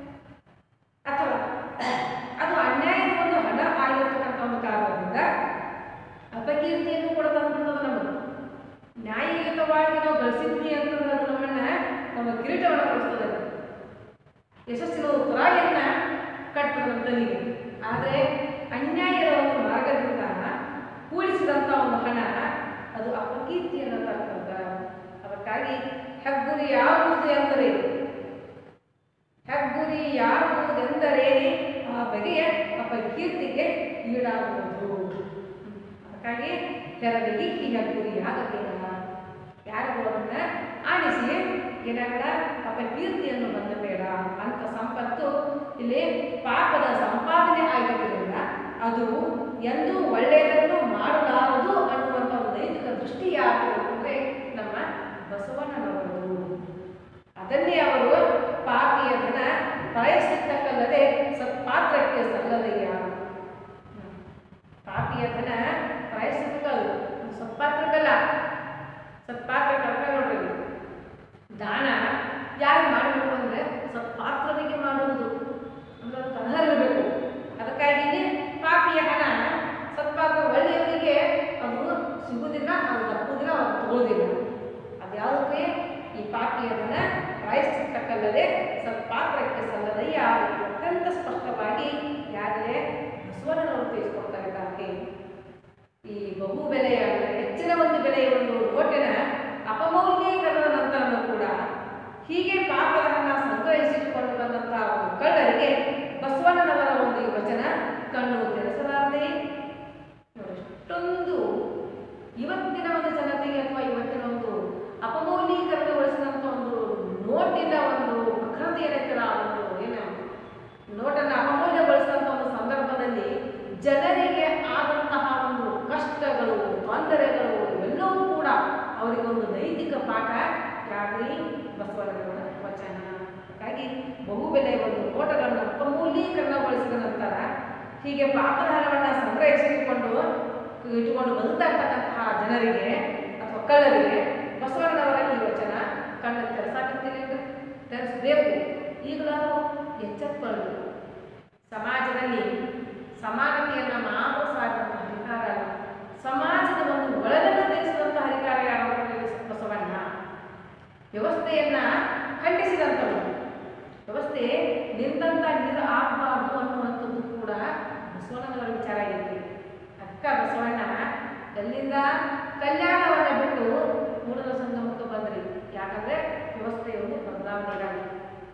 ಅಥವಾ ಅದು ಅನ್ಯಾಯದ ಒಂದು ಹಣ ಆಗಿರ್ತಕ್ಕಂಥ ಒಂದು ಕಾರಣದಿಂದ ಅಪಕೀರ್ತಿಯನ್ನು ಕೂಡ ತಂದ್ಬಿಡ್ತದೆ ನಮಗೆ ನ್ಯಾಯಯುತವಾಗಿ ನಾವು ಗಳಿಸಿದ್ವಿ ಅಂತಂದ್ರೆ ಅದು ನಮ್ಮನ್ನ ನಮ್ಮ ಕಿರೀಟವನ್ನು ಕಳಿಸ್ತದೆ ಯಶಸ್ಸಿನ ಒಂದು ತುರಾಯಿಯನ್ನ ಕಟ್ತದೆ ನಮ್ಮ ತಲೆಗೆ ಆದರೆ ಅನ್ಯಾಯದ ಒಂದು ಮಾರ್ಗದಿಂದ ಕೂಡಿಸಿದಂಥ ಒಂದು ಹಣ ಅದು ಅಪಕೀರ್ತಿಯನ್ನು ತರ್ತದ ಅದಕ್ಕಾಗಿ ಹೆಗ್ಗುರಿ ಯಾವುದು ಎಂದರೆ ಹೆಗ್ಗುರಿ ಯಾರುವುದೆಂದರೆ ಬಗೆಯ ಅಪಕೀರ್ತಿಗೆ ಈಡಾಗುವುದು ಅದಕ್ಕಾಗಿ ತೆರಳಿಗೆ ಈಗ ಗುರಿಯಾಗಬೇಡ ಯಾರಿಗೂ ಅದನ್ನ ಆಣಿಸಿ ಏನಾಗಡ ಅಪಕೀರ್ತಿಯನ್ನು ಬಂದಬೇಡ ಅಂತ ಸಂಪತ್ತು ಇಲ್ಲಿ ಪಾಪದ ಸಂಪಾದನೆ ಆಗಿದ್ದರಿಂದ ಅದು ಎಂದೂ ಒಳ್ಳೆಯದನ್ನು ಮಾಡಲಾರದು ಅನ್ನುವಂಥ ಒಂದು ನೈತಿಕ ದೃಷ್ಟಿ ಯಾರು ಅಂದರೆ ನಮ್ಮ ಬಸವಣ್ಣನವರು ಅದನ್ನೇ ಅವರು ಪಾಪಿಯ ಧನ ಪ್ರಾಯಶ್ಚಿತ್ತಕ್ಕಲ್ಲದೆ ಸತ್ಪಾತ್ರಕ್ಕೆ ಸಲ್ಲದೆಯ ಪಾಪಿಯ ಧನ ಪ್ರಾಯಶ್ಚಿತ್ತಕ್ಕಲ್ಲ ಸತ್ಪಾತ್ರಕ್ಕಲ್ಲ ಸತ್ಪಾತ್ರಕ್ಕೆ ಅರ್ಥ ನೋಡ್ರಿ ದಾನ ಯಾರು ಮಾಡಬೇಕು ಅಂದರೆ ಸತ್ಪಾತ್ರನಿಗೆ ಮಾಡುವುದು ಅಂದ್ರೆ ಅದು ಅರ್ಹರಿರಬೇಕು ಅದಕ್ಕಾಗಿ ಪಾಪಿಯ ಹಣ ಸತ್ಪಾತ್ರ ಒಳ್ಳೆಯವರಿಗೆ ಅದು ಸಿಗುವುದಿಲ್ಲ ಅದು ತಪ್ಪುವುದಿಲ್ಲ ಅದು ತಗೊಳ್ಳೋದಿಲ್ಲ ಅದ್ಯಾವುದಕ್ಕೆ ಈ ಪಾಪಿಯ ಧನ ಪ್ರಾಯಶ್ಚಿತ್ತಕ್ಕಲ್ಲದೆ ಸತ್ಪಾತ್ರಕ್ಕೆ ಸಲ್ಲದಯ್ಯ ಅತ್ಯಂತ ಸ್ಪಷ್ಟವಾಗಿ ಯಾರೇ ಬಸವಣ್ಣನವರು ತಿಳಿಸ್ಕೊಡ್ತಾ ಇದ್ದಾರೆ ಈ ಬಹು ಬೆಲೆಯ ಅಂದರೆ ಹೆಚ್ಚಿನ ಒಂದು ಬೆಲೆಯ ಒಂದು ನೋಟಿನ ಅಪಮೌಲ್ಯೀಕರಣದ ನಂತರನೂ ಕೂಡ ಹೀಗೆ ಪಾಪದನ್ನ ಸಂಗ್ರಹಿಸಿಟ್ಟುಕೊಂಡು ಬಂದಂತಹ ಒಂದು ಕಳ್ಳರಿಗೆ ಬಸವಣ್ಣನವರ ಒಂದು ಈ ವಚನ ಕಣ್ಣು ತೆರೆಸಲಾರದೆ ನೋಡಿ, ಎಷ್ಟೊಂದು ಇವತ್ತಿನ ಒಂದು ಜನತೆಗೆ ಅಥವಾ ಇವತ್ತಿನ ಒಂದು ಅಪಮೌಲ್ಯೀಕರಣಗೊಳಿಸಿದಂಥ ಒಂದು ನೋಟಿನ ಒಂದು ಪ್ರಕೃತಿ ಏನೈತಿಲ್ಲ ಆ ಒಂದು ಏನು ನೋಟನ್ನು ಅಪಮೌಲ್ಯಗೊಳಿಸಿದಂಥ ಒಂದು ಸಂದರ್ಭದಲ್ಲಿ ಜನರಿಗೆ ಆದಂತಹ ಒಂದು ಕಷ್ಟಗಳು ತೊಂದರೆಗಳು ಇವೆಲ್ಲವೂ ಕೂಡ ಅವರಿಗೊಂದು ನೈತಿಕ ಪಾಠ ಯಾಕ್ರಿ ಬಸವಣ್ಣನವರ ವಚನ ಹಾಗಾಗಿ ಬಹುಬೆಲೆ ಒಂದು ನೋಟಗಳನ್ನು ಅಪಮೂಲ್ಯೀಕರಣಗೊಳಿಸಿದ ನಂತರ ಹೀಗೆ ಪಾಪದ ಹಣವನ್ನು ಸಂಗ್ರಹಿಸಿಕೊಂಡು ಇಟ್ಟುಕೊಂಡು ಬದುಕ್ತಾ ಇರ್ತಕ್ಕಂತಹ ಜನರಿಗೆ ಅಥವಾ ಕಳ್ಳರಿಗೆ ಬಸವಣ್ಣನವರ ಈ ವಚನ ಕಣ್ಣು ತೆರೆಸಾಕತ್ತೀನಿ ತೆರೆಸಬೇಕು ಈಗಲಾದರೂ ಎಚ್ಚೆತ್ತುಕೊಳ್ಳಬೇಕು ಸಮಾಜದಲ್ಲಿ ಸಮಾನತೆಯನ್ನು ಮಾತ್ರ ಸಾಧಿಸುವಂತಹ ಅಧಿಕಾರ ಅಲ್ಲ. ಸಮಾಜದ ಒಂದು ಒಳಗನ್ನು ತಿಳಿಸಿದಂತಹ ಅಧಿಕಾರ ಯಾರು ಅಂದ್ರೆ ಬಸವಣ್ಣ ವ್ಯವಸ್ಥೆಯನ್ನ ಖಂಡಿಸಿದಂಥವ್ರು ವ್ಯವಸ್ಥೆ ನಿಂತಂತ ನೀರು ಆಗಬಾರ್ದು ಅನ್ನುವಂಥದ್ದು ಕೂಡ ಬಸವಣ್ಣನವರ ವಿಚಾರ ಆಗೈತಿ ಅಕ್ಕ ಬಸವಣ್ಣ ಎಲ್ಲಿಂದ ಕಲ್ಯಾಣವನ್ನ ಬಿಟ್ಟು ಮೂಡಲ ಸಂಗಮಕ್ಕೆ ಬಂದ್ರಿ ಯಾಕಂದ್ರೆ ವ್ಯವಸ್ಥೆ ಒಂದು ಬದಲಾವಣೆ ಆಗಿದೆ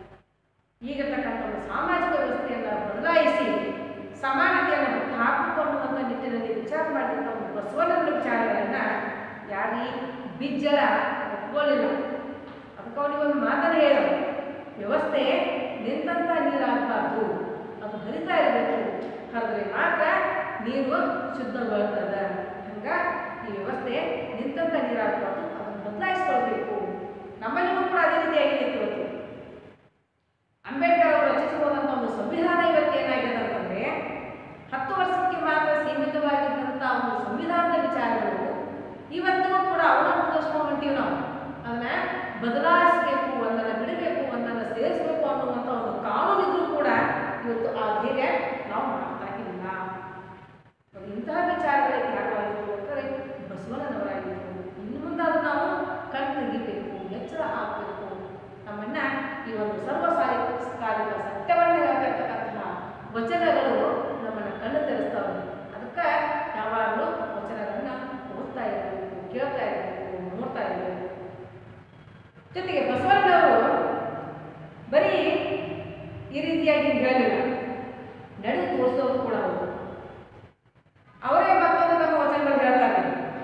ಈಗಿರ್ತಕ್ಕಂಥ ಒಂದು ಸಾಮಾಜಿಕ ವ್ಯವಸ್ಥೆಯನ್ನು ಬದಲಾಯಿಸಿ ಸಮಾನತೆಯನ್ನು ಹುಟ್ಟು ಹಾಕಿಕೊಳ್ಳುವಂಥ ನಿಟ್ಟಿನಲ್ಲಿ ವಿಚಾರ ಮಾಡಿದಂಥ ಒಂದು ಬಸವಣ್ಣನ ವಿಚಾರಗಳನ್ನ ಯಾರೀ ಬಿಜ್ಜಳ ಒಪ್ಕೊಳ್ಳಿಲ್ಲ ಅದಕ್ಕೆ ಅವನಿಗೆ ಒಂದು ಮಾತನ್ನು ಹೇಳೋದು ವ್ಯವಸ್ಥೆ ನಿಂತಂತ ನೀರಾಗಬಾರ್ದು ಅದು ಹರಿತಾ ಇರಬೇಕು ಹರಿದ್ರೆ ಮಾತ್ರ ನೀರು ಶುದ್ಧಗೊಳ್ತದ ಹಂಗ ಈ ವ್ಯವಸ್ಥೆ ನಿಂತಂತ ನೀರಾಗಬಾರ್ದು ಅದನ್ನು ಬದಲಾಯಿಸ್ಕೊಳ್ಬೇಕು ನಮ್ಮಲ್ಲಿಯೂ ಕೂಡ ಅದೇ ರೀತಿಯಾಗಿ ಇವತ್ತು ಅಂಬೇಡ್ಕರ್ ಅವರು ರಚಿಸಿರುವಂತಹ ಒಂದು ಸಂವಿಧಾನ ಇವತ್ತು ಏನಾಗಿದೆ ಅಂತಂದ್ರೆ ಹತ್ತು ವರ್ಷಕ್ಕೆ ಮಾತ್ರ ಸೀಮಿತವಾಗಿದ್ದಂಥ ಒಂದು ಸಂವಿಧಾನದ ವಿಚಾರಗಳು ಇವತ್ತಿಗೂ ಕೂಡ ಅವನ್ನ ಮುಂದುವರ್ಸ್ಕೊಂಡು ಹೊಂಟೀವಿ ನಾವು ಅದನ್ನ ಬದಲಾಯಿಸಬೇಕು ಒಂದನ್ನು ಬಿಡಬೇಕು ಒಂದನ್ನು ಸೇರಿಸಬೇಕು ಅನ್ನುವಂಥ ಒಂದು ಕಾನೂನಿದ್ರು ಕೂಡ ಇವತ್ತು ಆ ಧ್ಯೇಯ ನಾವು ಮಾಡ್ತಾ ಇಲ್ಲ ನೋಡಿ, ಇಂತಹ ವಿಚಾರಗಳಿಗೆ ಯಾರಾಗಿತ್ತು ಅಂದರೆ ಬಸವಣ್ಣನವರಾಗಿತ್ತು ಇನ್ನು ಮುಂದಾದ್ರೂ ನಾವು ಕಣ್ ತೆಗಿಬೇಕು ಎಚ್ಚರ ಆಗಬೇಕು ನಮ್ಮನ್ನ ಈ ಒಂದು ಸರ್ವಸಾಲಿಕ ಕಾಲಿಕ ಸತ್ಯವನ್ನು ಹೇಳ್ತಿರ್ತಕ್ಕಂತಹ ವಚನಗಳು ನಮ್ಮನ್ನ ಕಣ್ಣು ತೆರೆಸ್ತವೆ ಅದಕ್ಕೆ ಯಾವಾಗಲೂ ವಚನಗಳನ್ನ ಓದ್ತಾ ಇರಬೇಕು ಕೇಳ್ತಾ ಇರಬೇಕು ನೋಡ್ತಾ ಇರಬೇಕು ಜೊತೆಗೆ ಬಸವಣ್ಣನವರು ಬರೀ ಈ ರೀತಿಯಾಗಿ ಹೇಳಲಿಲ್ಲ ನಡೆದು ತೋರಿಸೋರು ಕೂಡ ಅವರು ಅವರೇ ಮತ್ತೊಂದು ನಮ್ಮ ವಚನಗಳು ಹೇಳ್ತಾರೆ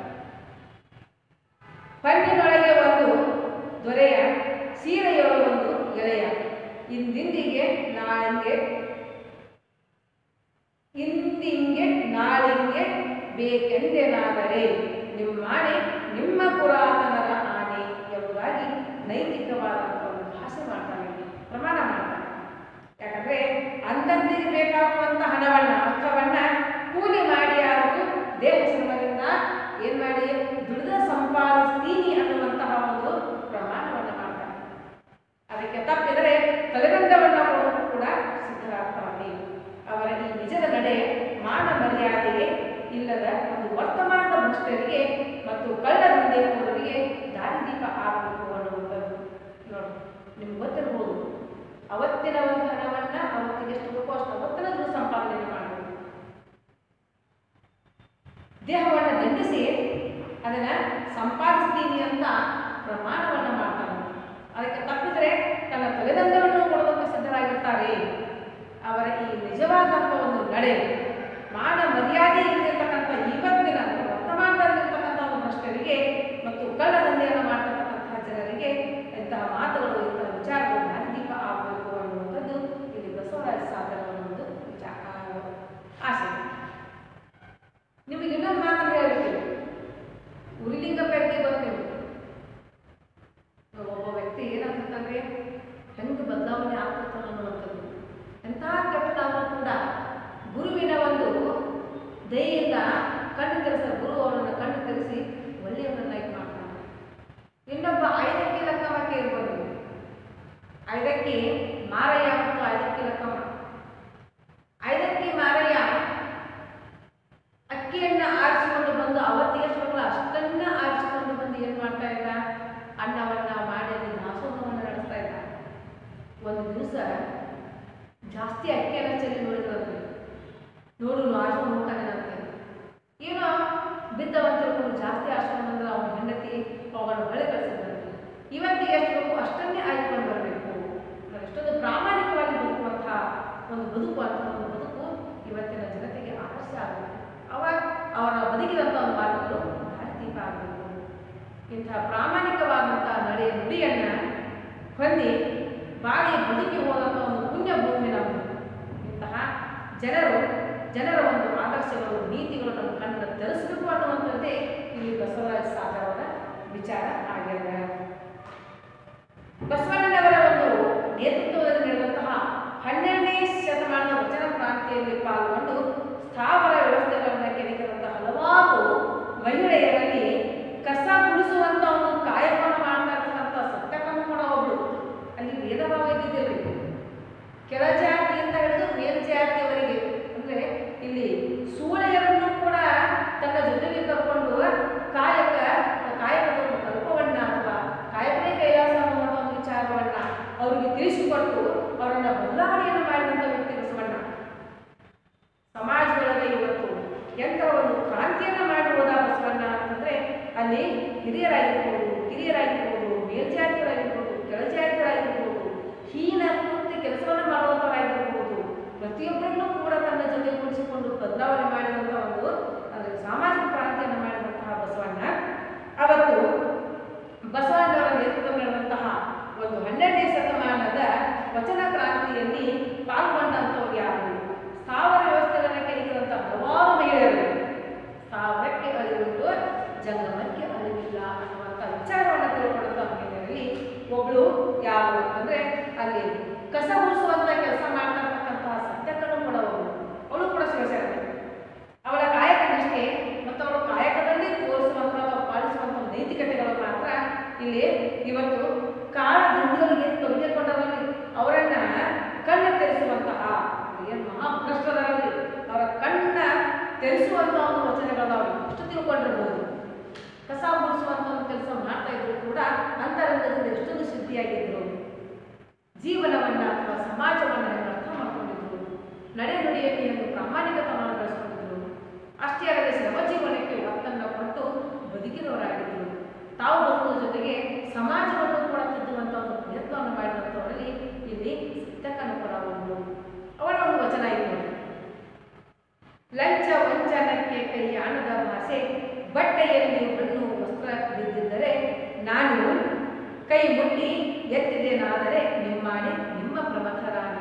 ಪಣ್ಣಿನೊಳಗೆ ಒಂದು ದೊರೆಯ ಸೀರೆಯೊಳಗೊಂದು ಎಳೆಯ ಇಂದಿಂದಿಗೆ ನಾಳಿಂಗೆ ಇಂದಿಂಗೆ ನಾಳಿಂಗೆ ಬೇಕೆಂದೆನಾದರೆ ನಿಮ್ಮಾಣೆ ನಿಮ್ಮ ಪುರಾತನರ ಆಣೆ ಎಂಬುದಾಗಿ ನೈತಿಕವಾದಂಥ ಒಂದು ಭಾಷೆ ಮಾಡ್ತಾನೆ ಪ್ರಮಾಣ ಮಾಡ್ತಾನೆ ಯಾಕಂದ್ರೆ ಅಂತಂದಿಗೆ ಬೇಕಾಗುವಂತ ಹಣವನ್ನ ಅರ್ಥವನ್ನ ಕೂಲಿ ಮಾಡಿ ಯಾರು ದೇಹ ಶ್ರಮದಿಂದ ಏನ್ ಮಾಡಿ ದುಡಿದ ಸಂಪಾದಿಸ್ತೀನಿ ಅನ್ನುವಂತಹ ಒಂದು ಪ್ರಮಾಣವನ್ನ ಮಾಡ್ತಾನೆ ಅದಕ್ಕೆ ತಪ್ಪಿದರೆ ತಲೆಗಂಡವನ್ನ ಕೊಡೋದು ಕೂಡ ಸಿದ್ಧರಾಗ್ತಾನೆ ಅವರ ಈ ನಿಜದ ನಡೆ ಮಾನ ಮರ್ಯಾದೆಗೆ ಇಲ್ಲದ ಒಂದು ವರ್ತಮಾನದ ಭ್ರಷ್ಟರಿಗೆ ಮತ್ತು ಕಳ್ಳದಂಧೆಕೋರರಿಗೆ ದಾರಿದೀಪ ಆಗಬೇಕು ಅನ್ನುವಂಥದ್ದು ನೋಡಿ ನಿಮ್ಗೆ ಗೊತ್ತಿರ್ಬೋದು ಅವತ್ತಿನ ಒಂದು ಹಣವನ್ನ ಅವತ್ತಿಗೆ ಎಷ್ಟು ಬೇಕೋ ಅಷ್ಟು ಅವತ್ತಿನ ದುಡ್ಡು ಸಂಪಾದನೆ ಮಾಡಬೇಕು ದೇಹವನ್ನು ದಂಡಿಸಿ ಅದನ್ನ ಸಂಪಾದಿಸ್ತೀನಿ ಅಂತ ಪ್ರಮಾಣವನ್ನ ಮಾಡ್ತಾನೆ ಅದಕ್ಕೆ ತಪ್ಪಿದ್ರೆ ತನ್ನ ತಲೆದಂಡವನ್ನು ಕೊಡೋದಕ್ಕೆ ಸಿದ್ಧರಾಗಿರ್ತಾರೆ ಅವರ ಈ ನಿಜವಾದ ಐದಕ್ಕಿ ಮಾರಯ್ಯ ಮತ್ತು ಐದಕ್ಕಿ ಲಕ್ಕಮ್ಮ ಐದಕ್ಕಿ ಮಾರಯ್ಯ ಅಕ್ಕಿಯನ್ನ ಆರಿಸಿಕೊಂಡು ಬಂದು ಅವತ್ತಿಗೆ ಸ್ವಲ್ಪ ಅಷ್ಟನ್ನ ಆರಿಸಿಕೊಂಡು ಬಂದು ಏನ್ ಮಾಡ್ತಾ ಇದ್ದ ಅನ್ನವನ್ನ ಮಾಡಿ ಅಲ್ಲಿ ದಾಸೋಹವನ್ನ ನಡೆಸ್ತಾ ಇದ್ದ ಒಂದು ದಿವಸ ಜಾಸ್ತಿ ಅಕ್ಕಿಯನ್ನ ಚೆಲ್ಲಿ ನೋಡಿದ್ರಂತೆ ನೋಡು ಆರ್ಸ್ಕೊಂಡು ಹೋಗ್ತಾನೇನಂತೆ ಏನೋ ಬಿದ್ದವಂತ ತಿಳ್ಕೊಂಡು ಜಾಸ್ತಿ ಆರ್ಸ್ಕೊಂಡು ಬಂದ್ರೆ ಅವನ ಹೆಂಡತಿ ಅವನ ಬಳಿ ಕಳಿಸಿದ್ರಂತೆ ಇವತ್ತಿಗೆ ಎಷ್ಟು ಬೇಕು ಅಷ್ಟನ್ನೇ ಆಯ್ಕೊಂಡು ಬರಬೇಕು ಎಷ್ಟೊಂದು ಪ್ರಾಮಾಣಿಕವಾಗಿ ಬದುಕುವಂತಹ ಒಂದು ಬದುಕು ಅಂತ ಒಂದು ಬದುಕು ಇವತ್ತಿನ ಜನತೆಗೆ ಆದರ್ಶ ಆಗಬೇಕು ಅವಾಗ ಅವರ ಬದುಕಿದಂಥ ಒಂದು ಮಾರ್ಗಗಳು ದಾರಿದೀಪ ಆಗಬೇಕು ಇಂತಹ ಪ್ರಾಮಾಣಿಕವಾದಂತಹ ನಡೆ ನುಡಿಯನ್ನ ಹೊಂದಿ ಬಾಳಿ ಬದುಕಿ ಹೋದಂಥ ಒಂದು ಪುಣ್ಯ ಭೂಮಿ ನಮ್ಮದು ಇಂತಹ ಜನರು ಜನರ ಒಂದು ಆದರ್ಶಗಳು ನೀತಿಗಳು ನಮ್ಮ ಕಣ್ಣನ್ನು ತೆರೆಸಬೇಕು ಅನ್ನುವಂಥದ್ದೇ ಇಲ್ಲಿ ಬಸವರಾಜ ಸಾಗರ್ ಅವರ ವಿಚಾರ ಆಗಿದೆ ಬಸವಣ್ಣನವರ ಒಂದು ನೇತೃತ್ವದಲ್ಲಿ ನಡೆದಂತಹ ಹನ್ನೆರಡನೇ ಶತಮಾನದ ವಚನ ಕ್ರಾಂತಿಯಲ್ಲಿ ಪಾಲ್ಗೊಂಡು ಸ್ಥಾವರ ವ್ಯವಸ್ಥೆಗಳನ್ನು ಕೆದಕಿದಂತಹ ಹಲವಾರು ಮಹಿಳೆಯರಲ್ಲಿ ಕಸ ಗುಡಿಸುವಂತ ಒಂದು ಕಾಯಕವನ್ನು ಮಾಡ್ತಾ ಇರ್ತಕ್ಕಂಥ ಸತ್ಯಕನ್ನು ಕೂಡ ಒಬ್ಳು ಅಲ್ಲಿ ಭೇದ ಭಾವ ಇದ್ದಿದ್ದಿಲ್ಲ ಕೆಳ ಜಾತಿಯಿಂದ ಹಿಡಿದು ಮೇಲ್ಜಾತಿಯವರೆಗೆ ಅಂದ್ರೆ ಇಲ್ಲಿ ಸೂಳೆಯರನ್ನು ಕೂಡ ತನ್ನ ಜೊತೆಗೆ ಕರ್ಕೊಂಡು ಕಾಯಕ ಕಾಯಕದ ಒಂದು ಕಲ್ಪವನ್ನ ಅಥವಾ ಕಾಯಕನೇ ಕೈಲಾಸ ಅನ್ನುವಂಥ ಒಂದು ವಿಚಾರವನ್ನ ಅವರಿಗೆ ತಿಳಿಸಿಕೊಟ್ಟು ಅವರನ್ನ ಬದಲಾವಣೆಯನ್ನು ಮಾಡಿದಂಥ ವ್ಯಕ್ತಿ ಬಸವಣ್ಣ ಸಮಾಜದೊಳಗೆ ಇವತ್ತು ಎಂಥ ಒಂದು ಕ್ರಾಂತಿಯನ್ನ ಮಾಡಿರುವುದ ಬಸವಣ್ಣ ಅಂತಂದ್ರೆ ಅಲ್ಲಿ ಹಿರಿಯರಾಗಿರ್ಬೋದು ಕಿರಿಯರಾಗಿರ್ಬೋದು ಮೇಲ್ಜಾತಿಯರಾಗಿರ್ಬೋದು ಕೆಳಜಾತಿಯರಾಗಿರ್ಬೋದು ಹೀನ ಕೃತ್ಯ ಕೆಲಸವನ್ನು ಮಾಡುವಂಥವರಾಗಿರ್ಬೋದು ಪ್ರತಿಯೊಬ್ಬರನ್ನೂ ಕೂಡ ತನ್ನ ಜೊತೆ ಕೂಡಿಸಿಕೊಂಡು ಬದಲಾವಣೆ ಮಾಡಿದಂಥ ಒಂದು ಅಂದರೆ ಸಾಮಾಜಿಕ ಕ್ರಾಂತಿಯನ್ನು ಮಾಡಿದಂತಹ ಬಸವಣ್ಣ ಅವತ್ತು ಬಸವಣ್ಣವರ ನೇತೃತ್ವ ನಡೆದಂತಹ ಒಂದು ಹನ್ನೆರಡನೇ ಶತಮಾನದ ವಚನ ಕ್ರಾಂತಿಯಲ್ಲಿ ಪಾಲ್ಗೊಂಡಂಥವ್ರು ಯಾರು ಸ್ಥಾವರ ವ್ಯವಸ್ಥೆಗಳನ್ನ ಕೆಳಗಿದಂಥ ಹಲವಾರು ಮಹಿಳೆಯರು ಸ್ಥಾವರಕ್ಕೆ ಅರಿವುಂಟು ಜಂಗಮಕ್ಕೆ ಅರಿವಿಲ್ಲ ಅನ್ನುವಂಥ ವಿಚಾರವನ್ನು ತಿಳ್ಕೊಂಡಂಥ ಮಹಿಳೆಯರಲ್ಲಿ ಒಬ್ಳು ಯಾರು ಅಂತಂದ್ರೆ ಅಲ್ಲಿ ಕಸ ಗುಡಿಸುವಂತ ಕೆಲಸ ಮಾಡ್ತಾ ಇರ್ತಕ್ಕಂತಹ ಸತ್ಯಕನ್ನು ಕೂಡ ಒಬ್ಳು ಅವಳು ಕೂಡ ಶಿವಸೇನೆ ಅವಳ ಕಾಯಕ ನಿಷ್ಠೆ ಮತ್ತು ಅವಳ ಕಾಯಕದಲ್ಲಿ ತೋರಿಸುವಂತಹ ಅಥವಾ ಪಾಲಿಸುವಂತಹ ನೈತಿಕತೆಗಳು ಮಾತ್ರ ಇಲ್ಲಿ ಇವತ್ತು ಕಾಳ ದಂಡುಗಳಿಗೆ ತೊಡಗಿಕೊಂಡವರಲ್ಲಿ ಅವರನ್ನ ಕಣ್ಣ ತೆರೆಸುವಂತಹ ಏನು ಮಹಾಭ್ರಷ್ಟರಲ್ಲಿ ಅವರ ಕಣ್ಣ ತೆರೆಸುವಂತಹ ಒಂದು ವಚನಗಳನ್ನ ಅವರು ಎಷ್ಟು ತಿಳ್ಕೊಂಡಿರ್ಬೋದು ಕಸ ಗುಡಿಸುವಂತ ಒಂದು ಕೆಲಸ ಮಾಡ್ತಾ ಇದ್ರು ಕೂಡ ಅಂತರಂಗದಿಂದ ಎಷ್ಟೊಂದು ಶುದ್ಧಿಯಾಗಿದ್ರು ಜೀವನವನ್ನ ಅಥವಾ ಸಮಾಜವನ್ನ ಹೇಗೆ ಅರ್ಥ ಮಾಡ್ಕೊಂಡಿದ್ರು ನಡೆ ನುಡಿಯಲ್ಲಿ ಒಂದು ಪ್ರಾಮಾಣಿಕತನವನ್ನು ಬೆಳೆಸ್ಕೊಂಡಿದ್ರು ಅಷ್ಟೇ ಅಲ್ಲದೆ ಶ್ರಮ ಜೀವನಕ್ಕೆ ಒತ್ತನ್ನು ಕೊಟ್ಟು ಬದುಕಿದವರಾಗಿದ್ದರು ತಾವು ಬದುಕುವ ಜೊತೆಗೆ ಸಮಾಜವನ್ನು ಕೂಡ ತಿದ್ದುವಂತ ಒಂದು ಪ್ರಯತ್ನವನ್ನು ಮಾಡಿದಂಥವರಲ್ಲಿ ಇಲ್ಲಿ ಸತ್ಯಕನು ಕೂಡ ಒಂದು ಅವರ ಒಂದು ವಚನ ಇದೆ ನೋಡಿ. ಲಂಚ ವಂಚನಕ್ಕೆ ಕೈಯಾಣದ ಭಾಷೆ ಬಟ್ಟೆಯಲ್ಲಿ ಹಣ್ಣು ವಸ್ತ್ರ ಬಿದ್ದಿದ್ದರೆ ನಾನು ಕೈ ಮುಟ್ಟಿ ಎತ್ತಿದೇನಾದರೆ ನಿಮ್ಮಾಣೆ ನಿಮ್ಮ ಪ್ರಮಥರಾಣಿ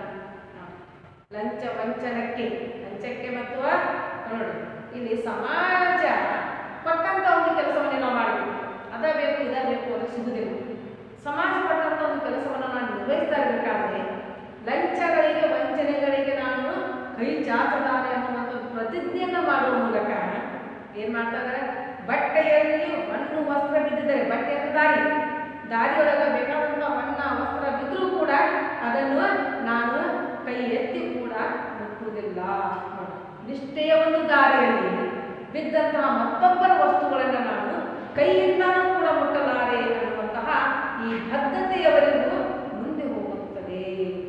ಲಂಚ ವಂಚನಕ್ಕೆ ಲಂಚಕ್ಕೆ ಮತ್ತು ನೋಡಿ ಇಲ್ಲಿ ಸಮಾಜ ಕೊಟ್ಟಂತ ಒಂದು ಕೆಲಸವನ್ನೇ ನಾವು ಮಾಡಬೇಕು ಅದ ಬೇಕು ಇದ ಬೇಕು ಅದು ಸಿಗುದಿಲ್ಲ ಸಮಾಜ ಕೊಟ್ಟಂತ ಒಂದು ಕೆಲಸವನ್ನು ನಾನು ನಿರ್ವಹಿಸ್ತಾ ಇರಬೇಕಾದ್ರೆ ಲಂಚಗಳಿಗೆ ವಂಚನೆಗಳಿಗೆ ನಾನು ಕೈ ಚಾಚಲಾರೆ ಅನ್ನುವಂಥ ಒಂದು ಪ್ರತಿಜ್ಞೆಯನ್ನು ಮಾಡುವ ಮೂಲಕ ಏನ್ ಮಾಡ್ತಾ ಇದ್ದಾರೆ ಬಟ್ಟೆಯಲ್ಲಿ ಮಣ್ಣು ವಸ್ತ್ರ ಬಿದ್ದಿದ್ದಾರೆ ಬಟ್ಟೆ ಅಂತ ದಾರಿ ದಾರಿಯೊಳಗೆ ಬೇಕಾದಂಥ ಮಣ್ಣ ವಸ್ತ್ರ ಬಿದ್ದರೂ ಕೂಡ ಅದನ್ನು ನಾನು ಕೈ ಎತ್ತಿ ಕೂಡ ಮುಟ್ಟುವುದಿಲ್ಲ ನಿಷ್ಠೆಯ ಒಂದು ದಾರಿಯಲ್ಲಿ ಬಿದ್ದಂತಹ ಮತ್ತೊಬ್ಬರ ವಸ್ತುಗಳನ್ನು ನಾನು ಕೈಯಿಂದನೂ ಕೂಡ ಮುಟ್ಟಲಾರೆ ಅನ್ನುವಂತಹ ಈ ಬದ್ಧತೆಯವರೆಗೂ ಮುಂದೆ ಹೋಗುತ್ತದೆ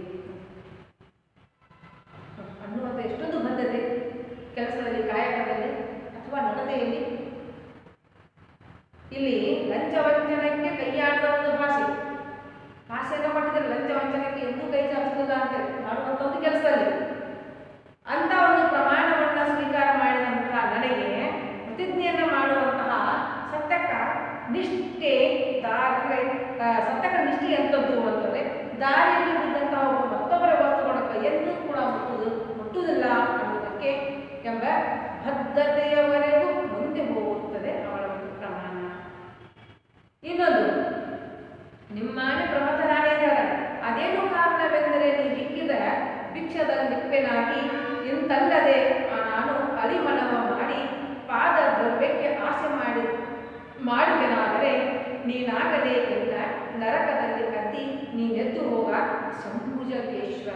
ಅನ್ನುವಂಥ ಎಷ್ಟೊಂದು ಬದ್ಧತೆ ಕೆಲಸದಲ್ಲಿ ಕಾಯಕದಲ್ಲಿ ಅಥವಾ ನಡತೆಯಲ್ಲಿ ಇಲ್ಲಿ ಲಂಚ ವಂಚನಕ್ಕೆ ಕೈಯಾಡದ ಒಂದು ಭಾಷೆ ಭಾಷೆಯನ್ನು ಕೊಟ್ಟಿದ್ದಾರೆ ಲಂಚ ವಂಚನಕ್ಕೆ ಎಂದೂ ಕೈ ಚಾಚಿಲ್ಲ ಅಂತ ಮಾಡುವಂಥ ಒಂದು ಕೆಲಸದಲ್ಲಿ ಅಂತ ಒಂದು ಪ್ರಮಾಣವನ್ನ ಸ್ವೀಕಾರ ಮಾಡಿದಂತಹ ನನಗೆ ಪ್ರತಿಜ್ಞೆಯನ್ನು ಮಾಡುವಂತಹ ಸತ್ಯಕ ನಿಷ್ಠೆ ದಾರಿ ಸತ್ಯಕ ನಿಷ್ಠೆ ಎಂಥದ್ದು ಅಂತಂದ್ರೆ ದಾರಿಯಲ್ಲಿ ಬಿದ್ದಂತಹ ಒಬ್ಬ ಮತ್ತೊಬ್ಬರ ವಸ್ತುಗಳ ಕೈಯನ್ನು ಕೂಡ ಮುಟ್ಟುವುದು ಮುಟ್ಟುವುದಿಲ್ಲ ಅನ್ನೋದಕ್ಕೆ ಎಂಬ ಬದ್ಧತೆಯವರೆಗೂ ಮುಂದೆ ಹೋಗುತ್ತದೆ ಅವಳ ಒಂದು ಪ್ರಮಾಣ ಇನ್ನೊಂದು ನಿಮ್ಮಾನೆ ಪ್ರಮಥರಾಣಿ ಅಂದಾಗ ಅದೇನು ಕಾರಣವೆಂದರೆ ನೀ ಬಿಕ್ಕಿದ ಭಿಕ್ಷದ ನಿಪ್ಪೆನಾಗಿ ಇಂತಲ್ಲದೆ ನಾನು ಅಳಿಮನವ ಮಾಡಿ ಪಾದ ದ್ರವ್ಯಕ್ಕೆ ಆಸೆ ಮಾಡಿ ಮಾಡಿದೆನಾದರೆ ನೀನಾಗದೆ ಎಲ್ಲ ನರಕದಲ್ಲಿ ಕದ್ದಿ ನೀನೆದ್ದು ಹೋಗ ಶಂಭುಜಗೇಶ್ವರ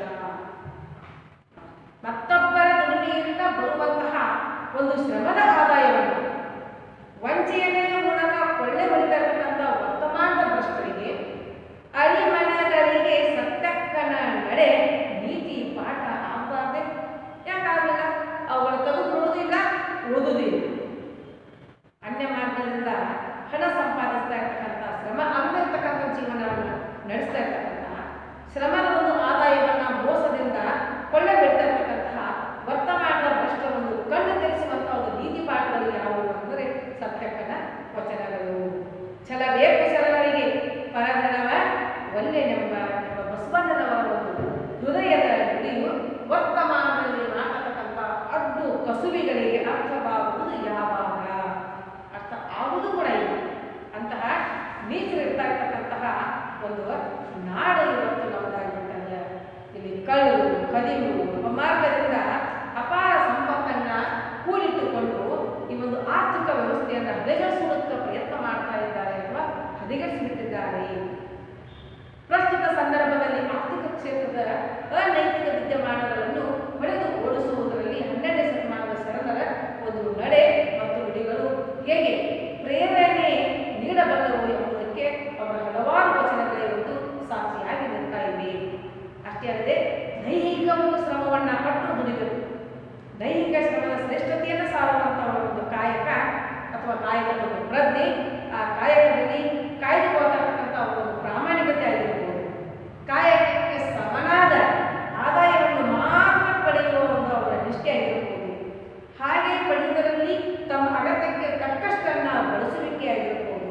ಮತ್ತೊಬ್ಬರ ದುಡಿಮೆಯಿಂದ ಬರುವಂತಹ ಒಂದು ಶ್ರಮದ ಆದಾಯವನ್ನು ವಂಚನೆಯ ಮೂಲಕ ಕೊಳ್ಳೆ ಹೊಡಿತಕ್ಕಂಥ ವರ್ತಮಾನದ ಭ್ರಷ್ಟರಿಗೆ ಅಳಿಮನಗಳಿಗೆ ಸತ್ಯಕ್ಕನ ನಡೆ ನೀತಿ ಪಾಠ ಆಗಬಾರ್ದೆ ಯಾಕಾಗಲಿಲ್ಲ ಅವುಗಳ ತೆಗೆದು ನೋಡುವುದಿಲ್ಲ ಓದುವುದಿಲ್ಲ ಅನ್ಯ ಮಾರ್ಗದಿಂದ ಹಣ ಸಂಪಾದಿಸ್ತಾ ಇರ್ತಕ್ಕಂಥ ಶ್ರಮ ಆಗಿರ್ತಕ್ಕಂಥ ಜೀವನವನ್ನು ನಡೆಸ್ತಾ ಇರ್ತಕ್ಕಂತಹ ಶ್ರಮದ ಒಂದು ಆದಾಯವನ್ನು ಮೋಸದಿಂದ ಕೊಳ್ಳೆ ಬಿಡ್ತಾ ಇರ್ತಕ್ಕಂತಹ ವರ್ತಮಾನದ ಭ್ರಷ್ಟ ಒಂದು ಕಣ್ಣು ತೆರೆಸುವಂತಹ ಒಂದು ನೀತಿ ಪಾಠಗಳು ಯಾವುವು ಅಂದರೆ ಸತ್ಯಕ್ಕನ ವಚನಗಳು ಛಲಬೇಕು ಶರಣರಿಗೆ ಪರಧನವ ಒಲ್ಲೆನೆಂಬ ಎಂಬ ಬಸವಣ್ಣನವರ ಒಂದು ಹೃದಯದ ನುಡಿಯು ವರ್ತಮಾನದಲ್ಲಿ ನಾಟತಕ್ಕಂಥ ಅಡ್ಡು ಕಸುಬಿಗಳಿಗೆ ಅರ್ಥವಾಗುವುದು ಯಾವಾಗ ಅರ್ಥ ಆಗುವುದು ಕೂಡ ಇಲ್ಲ ಅಂತಹ ನೀಚರಿರ್ತಾ ಇರ್ತಕ್ಕಂತಹ ಒಂದು ನಾಡು ಇವತ್ತು ನಮ್ಮದಾಗಿಬಿಟ್ಟಲ್ಲ ಇಲ್ಲಿ ಕಳ್ಳು ಕದಿಮು ಅಪಮಾರ್ಗದಿಂದ ಅಪಾರ ಸಂಪತ್ತನ್ನ ಕೂಡಿಟ್ಟುಕೊಂಡು ಈ ಒಂದು ಆರ್ಥಿಕ ವ್ಯವಸ್ಥೆಯನ್ನು ಹದಗೆಡಿಸುವುದಕ್ಕೆ ಪ್ರಯತ್ನ ಮಾಡ್ತಾ ಇದ್ದಾರೆ ಅಥವಾ ಹದಗೆಡಿಸಿಬಿಟ್ಟಿದ್ದಾರೆ ಪ್ರಸ್ತುತ ಸಂದರ್ಭದಲ್ಲಿ ಆರ್ಥಿಕ ಕ್ಷೇತ್ರದ ಅನೈತಿಕ ವಿದ್ಯಮಾನಗಳನ್ನು ಹೊಡೆದು ಓಡಿಸುವುದರಲ್ಲಿ ಹನ್ನೆರಡನೇ ಶತಮಾನದ ಶರಣರ ಒಂದು ನಡೆ ಮತ್ತು ನುಡಿಗಳು ಹೇಗೆ ಪ್ರೇರಣೆ ನೀಡಬಲ್ಲವು ಎಂಬುದಕ್ಕೆ ಅವರ ಹಲವಾರು ವಚನಗಳೇ ಒಂದು ಸಾಕ್ಷಿಯಾಗಿ ನಿಲ್ತಾ ಇವೆ ಅಷ್ಟೇ ಅಲ್ಲದೆ ದೈಹಿಕ ಒಂದು ಶ್ರಮವನ್ನು ಪಟ್ಟು ದುಡಿಬೇಕು ದೈಹಿಕ ಶ್ರಮದ ಶ್ರೇಷ್ಠತೆಯನ್ನು ಸಾರುವಂತಹ ಒಂದು ಕಾಯಕ ಅಥವಾ ಕಾಯಕದ ಒಂದು ಪ್ರಜ್ಞೆ ಆ ಕಾಯಕದಲ್ಲಿ ಕಾಯ್ದುಕೊಳ್ತಕ್ಕಂಥ ಒಂದು ಪ್ರಾಮಾಣಿಕತೆ ಆಗಿರ್ಬೋದು ಕಾಯಕಕ್ಕೆ ಸಮನಾದ ಆದಾಯವನ್ನು ಮಾತ್ರ ಪಡೆಯುವ ಒಂದು ಅವರ ನಿಷ್ಠೆ ಆಗಿರ್ಬೋದು ಹಾಗೆ ಪಡೆಯುವುದರಲ್ಲಿ ತಮ್ಮ ಅಗತ್ಯಕ್ಕೆ ತಕ್ಕಷ್ಟನ್ನ ಬಳಸುವಿಕೆ ಆಗಿರ್ಬೋದು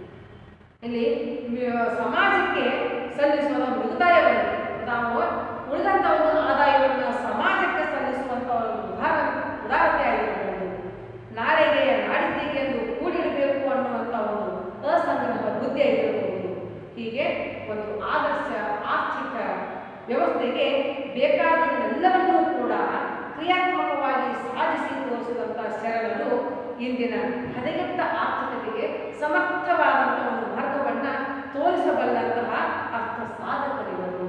ಇಲ್ಲಿ ಮ್ಯ- ಸಮಾಜಕ್ಕೆ ಸಲ್ಲಿಸುವ ಮಿಗುದಾಯವನ್ನು ನಾವು ಉಳಿದಂಥ ಒಂದು ಆದಾಯವನ್ನು ಸಮಾಜಕ್ಕೆ ಸಲ್ಲಿಸುವಂಥ ಒಂದು ಉದಾರ ಉದಾರತೆ ಆಗಿರಬಹುದು ನಾಳೆಗೆ ನಾಡಿದ್ದಿಗೆ ಎಂದು ಕೂಡಿಡಬೇಕು ಅನ್ನುವಂಥ ಒಂದು ಅಸಂಗ್ರಹ ಬುದ್ಧಿ ಆಗಿರಬಹುದು ಹೀಗೆ ಒಂದು ಆದರ್ಶ ಆರ್ಥಿಕ ವ್ಯವಸ್ಥೆಗೆ ಬೇಕಾದದೆಲ್ಲವನ್ನೂ ಕೂಡ ಕ್ರಿಯಾತ್ಮಕವಾಗಿ ಸಾಧಿಸಿ ತೋರಿಸಿದಂಥ ಶರಣರು ಇಂದಿನ ಹದಗೆಟ್ಟ ಆರ್ಥಿಕತೆಗೆ ಸಮರ್ಥವಾದಂಥ ಒಂದು ಮಾರ್ಗವನ್ನು ತೋರಿಸಬಲ್ಲಂತಹ ಅರ್ಥ ಸಾಧಕರಿವರು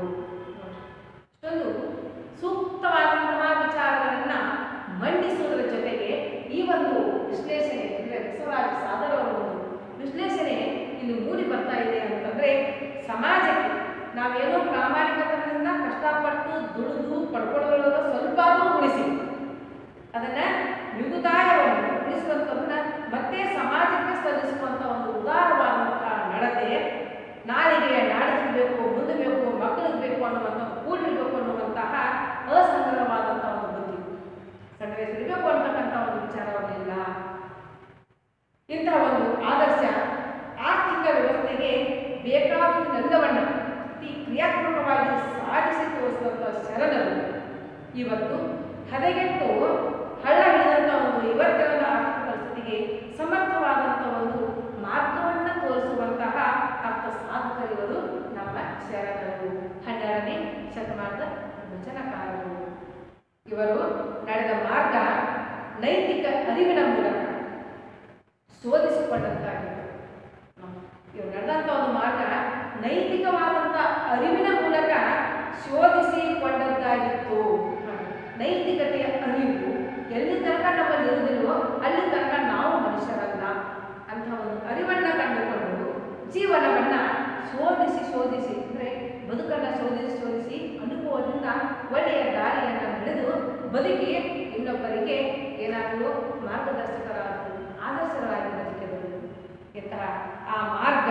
ಇಷ್ಟೊಂದು ಸೂಕ್ತವಾದಂತಹ ವಿಚಾರಗಳನ್ನು ಮಂಡಿಸುವುದರ ಜೊತೆಗೆ ಈ ಒಂದು ವಿಶ್ಲೇಷಣೆ ಅಂದರೆ ಬಸವರಾಜ ಸಾದರ್ ಅವರ ಒಂದು ವಿಶ್ಲೇಷಣೆ ಇಲ್ಲಿ ಮೂಡಿ ಬರ್ತಾ ಇದೆ ಅಂತಂದ್ರೆ ಸಮಾಜಕ್ಕೆ ನಾವೇನೋ ಪ್ರಾಮಾಣಿಕತನದಿಂದ ಕಷ್ಟಪಟ್ಟು ದುಡಿದು ಪಡ್ಕೊಳ್ಳೋದ್ರ ಸ್ವಲ್ಪ ಆದರೂ ಉಳಿಸಿ ಅದನ್ನ ಮಿಗುದಾಯವನ್ನು ಉಳಿಸುವಂಥದ್ದನ್ನ ಮತ್ತೆ ಸಮಾಜಕ್ಕೆ ಸಲ್ಲಿಸುವಂಥ ಒಂದು ಉದಾರವಾದಂತಹ ನಡತೆ ನಾಳೆಗೆ ನಾಡಿಗೆ ಬೇಕು ಮುಂದೆ ಬೇಕು ಮಕ್ಕಳಿಗೆ ಬೇಕು ಅನ್ನುವಂಥ ಕೂಡಿಡಬೇಕು ಅನ್ನುವಂತಹ ಅಸಂಗ್ರಹವಾದಂತಹ ಒಂದು ಬುದ್ಧಿ ಸಣ್ಣ ವಯಸ್ಸಿರಬೇಕು ಅಂತಕ್ಕಂಥ ಒಂದು ವಿಚಾರವನ್ನಿಲ್ಲ ಇಂತಹ ಒಂದು ಆದರ್ಶ ಆರ್ಥಿಕ ವ್ಯವಸ್ಥೆಗೆ ಬೇಕಾದನ್ನೆಲ್ಲವನ್ನು ಅತಿ ಕ್ರಿಯಾತ್ಮಕವಾಗಿ ಸಾಧಿಸಿ ತೋರಿಸಿದಂಥ ಶರಣರು ಇವತ್ತು ಹದಗೆಟ್ಟು ಹಳ್ಳ ಹಿಡಿದಂಥ ಒಂದು ಇವತ್ತಿನ ಆರ್ಥಿಕ ಪರಿಸ್ಥಿತಿಗೆ ಸಮರ್ಥವಾದಂಥ ಒಂದು ಮಾರ್ಗವನ್ನು ತೋರಿಸುವಂತಹ ಅರ್ಥ ಸಾಧಕರಿವರು ನಮ್ಮ ಶರಣರು ಹನ್ನೆರಡನೇ ಶತಮಾನದ ವಚನಕಾರರು ಇವರು ನಡೆದ ಮಾರ್ಗ ನೈತಿಕ ಅರಿವಿನ ಮೂಲಕ ಶೋಧಿಸಿಕೊಂಡಂತಾಗಿತ್ತು ಇವರು ನಡೆದಂಥ ಒಂದು ಮಾರ್ಗ ನೈತಿಕವಾದಂಥ ಅರಿವಿನ ಮೂಲಕ ಶೋಧಿಸಿಕೊಂಡದ್ದಾಗಿತ್ತು ನೈತಿಕತೆಯ ಅರಿವು ಎಲ್ಲಿ ತನಕ ನಮ್ಮಲ್ಲಿ ಇರುವುದಿಲ್ವೋ ಅಲ್ಲಿ ತನಕ ನಾವು ಮನುಷ್ಯರಲ್ಲ ಅಂತ ಒಂದು ಅರಿವನ್ನ ಕಂಡುಕೊಂಡು ಜೀವನವನ್ನ ಶೋಧಿಸಿ ಶೋಧಿಸಿ ಅಂದರೆ ಬದುಕನ್ನ ಶೋಧಿಸಿ ಶೋಧಿಸಿ ಅನುಭವದಿಂದ ಒಳ್ಳೆಯ ದಾರಿಯನ್ನು ನಡೆದು ಬದುಕಿ ಇನ್ನೊಬ್ಬರಿಗೆ ಏನಾದರೂ ಮಾರ್ಗದರ್ಶಕರಾದರು ಆದರ್ಶಗಳಾಗಿ ಬದುಕಿದರು ಇಂತಹ ಆ ಮಾರ್ಗ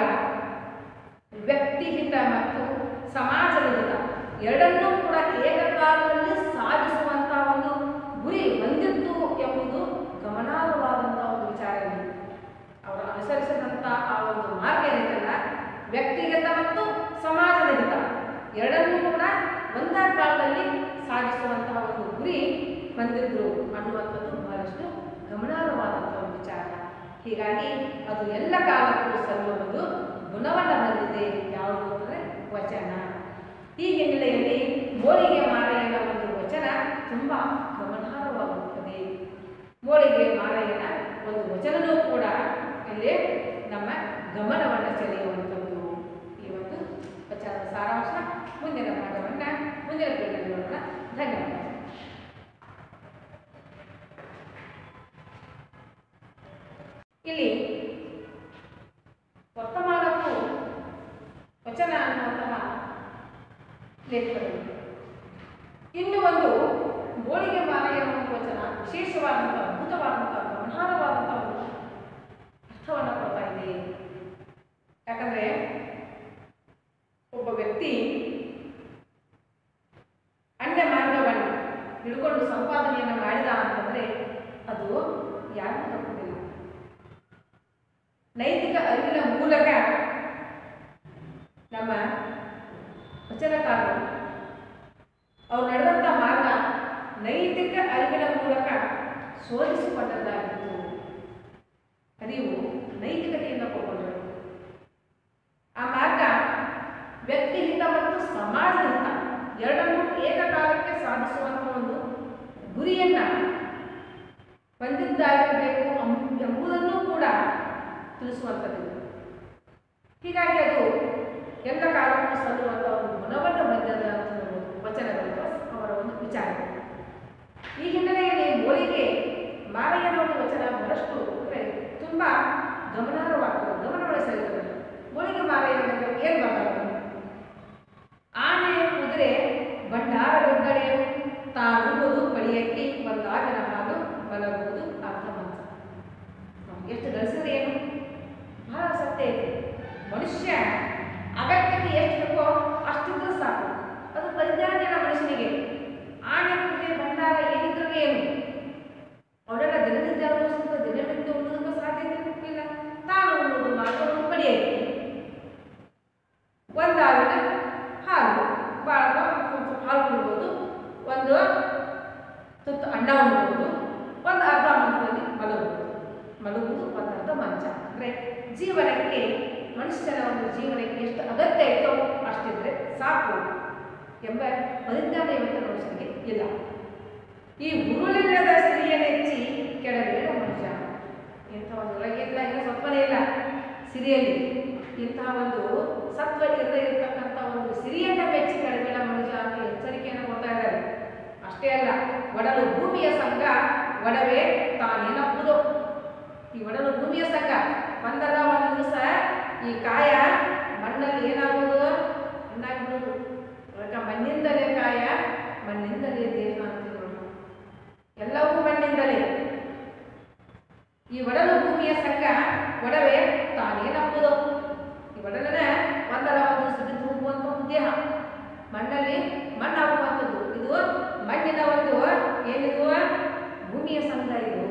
ವ್ಯಕ್ತಿಹಿತ ಮತ್ತು ಸಮಾಜದ ಹಿತ ಎರಡನ್ನೂ ಕೂಡ ಏಕಕಾಲದಲ್ಲಿ ಸಾಧಿಸುವಂತಹ ಒಂದು ಗುರಿ ಹೊಂದಿತ್ತು ಎಂಬುದು ಗಮನಾರ್ಹವಾದಂತಹ ಒಂದು ವಿಚಾರ ಇದೆ ಅವರು ಅನುಸರಿಸಿದಂಥ ಆ ಒಂದು ಮಾರ್ಗ ಏನಿದೆಯಲ್ಲ ವ್ಯಕ್ತಿಗತ ಮತ್ತು ಸಮಾಜದ ಹಿತ ಎರಡನ್ನೂ ಕೂಡ ಒಂದೇ ಕಾಲದಲ್ಲಿ ಸಾಧಿಸುವಂತಹ ಒಂದು ಗುರಿ ಹೊಂದಿದ್ರು ಅನ್ನುವಂಥದ್ದು ಬಹಳಷ್ಟು ಗಮನಾರ್ಹವಾದಂಥ ಒಂದು ವಿಚಾರ ಹೀಗಾಗಿ ಅದು ಎಲ್ಲ ಕಾಲಕ್ಕೂ ಸಲ್ಲುವುದು ಗುಣವನ್ನು ಹೊಂದಿದೆ ಯಾವುದು ಅಂದರೆ ವಚನ ಈ ಹಿನ್ನೆಲೆಯಲ್ಲಿ ಮೋಳಿಗೆ ಮಾರೆಯನ ಒಂದು ವಚನ ತುಂಬ ಗಮನಾರ್ಹವಾಗುತ್ತದೆ ಮೋಳಿಗೆ ಮಾರೆಯನ ಒಂದು ವಚನವೂ ಕೂಡ ಇಲ್ಲಿ ನಮ್ಮ ಗಮನವನ್ನು ಸೆಳೆಯುವಂಥದ್ದು ಈ ಒಂದು ವಚನದ ಸಾರಾಂಶ ಬರೆದಂತಹ ಲೇಖನಗಳು ಇನ್ನು ಒಂದು ಗೋಳಿಗೆ ಮಾಲೆಯ ಒಂದು ವಚನ ವಿಶೇಷವಾದಂತಹ ಅದ್ಭುತವಾದಂತಹ ಗಮನಾರ್ಹವಾದಂತಹ ಒಂದು ಅರ್ಥವನ್ನು ಕೊಡ್ತಾ ಇದೆ ಯಾಕಂದ್ರೆ ಒಬ್ಬ ವ್ಯಕ್ತಿ ಅನ್ಯ ಮಾರ್ಗವನ್ನು ಹಿಡ್ಕೊಂಡು ಸಂಪಾದನೆಯನ್ನು ಮಾಡಿದ ಅಂತಂದ್ರೆ ಅದು ಯಾರಿಗೂ ತಪ್ಪುದಿಲ್ಲ ನೈತಿಕ ಅರಿವಿನ ಮೂಲಕ ನಮ್ಮ ವಚನಕಾರರು ಅವ್ರು ನಡೆದಂಥ ಮಾರ್ಗ ನೈತಿಕ ಅರಿವಿನ ಮೂಲಕ ಶೋಧಿಸಿಕೊಂಡದ್ದಾಗಿತ್ತು ಅರಿವು ನೈತಿಕತೆಯಿಂದ ಕೊಂಡ್ಕೊಂಡ್ರು ಆ ಮಾರ್ಗ ವ್ಯಕ್ತಿ ಹಿತ ಮತ್ತು ಸಮಾಜ ಹಿತ ಎರಡನ್ನೂ ಏಕಕಾಲಕ್ಕೆ ಸಾಧಿಸುವಂಥ ಒಂದು ಗುರಿಯನ್ನ ಹೊಂದಿದ್ದಾಗಿರಬೇಕು ಎಂಬ- ಎಂಬುದನ್ನು ಕೂಡ ತಿಳಿಸುವಂಥದ್ದು ಹೀಗಾಗಿ ಅದು ಎಲ್ಲ ಕಾಲಕ್ಕೂ ಸಲ್ಲುವಂಥ ಒಂದು ಗುಣವನ್ನು ಹೊಂದಿದ ವಚನಗಳು ಅವರ ಒಂದು ವಿಚಾರ ಈ ಹಿನ್ನೆಲೆಯಲ್ಲಿ ಮೋಳಿಗೆ ಮಾರಯ್ಯನ ಒಂದು ವಚನ ಬಹಳಷ್ಟು ಅಂದರೆ ತುಂಬ ಗಮನಾರ್ಹವಾಗ್ತದೆ ಗಮನವನ್ನು ಸೆಳೆಯುತ್ತದೆ ಮೋಳಿಗೆ ಮಾರಯ್ಯ ಅಂದರೆ ಏನು ಮಾತಾಡೋದು ಆನೆ ಕುದುರೆ ಭಂಡಾರ ಗದ್ದಳೆಯು ತಾನುವುದು ಪಡಿಯಕ್ಕೆ ಒಂದಾಗಿನ ಹಾಲು ಮಲಗುವುದು ಅರ್ಥ ಮಂಚ ನಾವು ಎಷ್ಟು ಗಳಿಸಿದ್ರೆ ಏನು ಬಹಳ ಸತ್ಯ ಇದೆ ಮನುಷ್ಯ ಅಗತ್ಯತೆ ಎಷ್ಟು ಬೇಕೋ ಅಷ್ಟಿದ್ರೆ ಸಾಕು ಅದು ಪರಿಜ್ಞಾನ ಮನುಷ್ಯನಿಗೆ ಆನೆ ಕುದುರೆ ಭಂಡಾರ ಏನಿದ್ರು ಏನು ಅವರೆಲ್ಲ ದಿನನಿತ್ಯ ಅನುಭವಿಸಿದ ದಿನನಿತ್ಯ ಉಳಿದಕ್ಕೆ ಸಾಧ್ಯತೆ ಇಲ್ಲ ತಾನು ಉಣ್ಣುವುದು ಮಾಡೋದು ಪಡೆಯಕ್ಕೆ ಒಂದಾವಿನ ಹಾಲು ಭಾಳ ಸ್ವಲ್ಪ ಹಾಲು ಕುಡಿಬೋದು ಒಂದು ತುತ್ತು ಅನ್ನ ಉಣ್ಬೋದು ಒಂದು ಅರ್ಧ ಮಂಚದಲ್ಲಿ ಮಲಗುವುದು ಮಲಗುವುದು ಒಂದು ಅರ್ಧ ಮಂಚ ಅಂದರೆ ಜೀವನಕ್ಕೆ ಮನುಷ್ಯನ ಒಂದು ಜೀವನಕ್ಕೆ ಎಷ್ಟು ಅಗತ್ಯ ಐತೋ ಅಷ್ಟಿದ್ರೆ ಸಾಕು ಎಂಬ ಪರಿಜ್ಞಾನ ಇವತ್ತು ಮನುಷ್ಯನಿಗೆ ಇಲ್ಲ ಈ ಉರುಳಿಲ್ಲದ ಸಿರಿಯನೆಚ್ಚಿ ಕೆಡಬೇಡ ಮನುಷ್ಯ ಇಂಥ ಒಂದು ಒಳಗಿಲ್ಲ ಇಲ್ಲ ಸತ್ವನೇ ಇಲ್ಲ ಸಿರಿಯಲ್ಲಿ ಇಂತಹ ಒಂದು ಸತ್ವ ಇರದೇ ಇರತಕ್ಕಂಥ ಒಂದು ಸಿರಿಯನ್ನ ಮೆಚ್ಚಿ ಕೆಡಬೇಡ ಮನುಷ್ಯ ಅಂತ ಎಚ್ಚರಿಕೆಯನ್ನು ಕೊಡ್ತಾ ಇದ್ದಾರೆ ಅಷ್ಟೇ ಅಲ್ಲ ಒಡಲು ಭೂಮಿಯ ಸಂಘ ಒಡವೆ ತಾನೇನಪ್ಪುದು ಈ ಒಡಲು ಭೂಮಿಯ ಸಂಘ ಒಂದಲ್ಲ ಒಂದು ದಿವಸ ಈ ಕಾಯ ಮಣ್ಣಲ್ಲಿ ಏನಾಗುವುದು ಹಣ್ಣಾಗ್ಬಿಡುದು ಅದಕ್ಕೆ ಮಣ್ಣಿಂದಲೇ ಕಾಯ ಮಣ್ಣಿಂದಲೇ ದೇಹ ಅಂತೀವಿ ನೋಡಿ ಎಲ್ಲವೂ ಮಣ್ಣಿಂದಲೇ ಈ ಒಡಲು ಭೂಮಿಯ ಸಂಘ ಒಡವೆ ತಾನೇ ನಂಬುದು ಈ ಒಡಲನ ಒಂದಲ್ಲ ಒಂದು ಸುದ್ದಿ ತುಂಬುವಂಥ ಒಂದು ದೇಹ ಮಣ್ಣಲ್ಲಿ ಮಣ್ಣಾಗುವಂಥದ್ದು ಇದು ಮಣ್ಣಿನ ಒಂದು ಏನಿದು ಭೂಮಿಯ ಸಂಘ ಇದು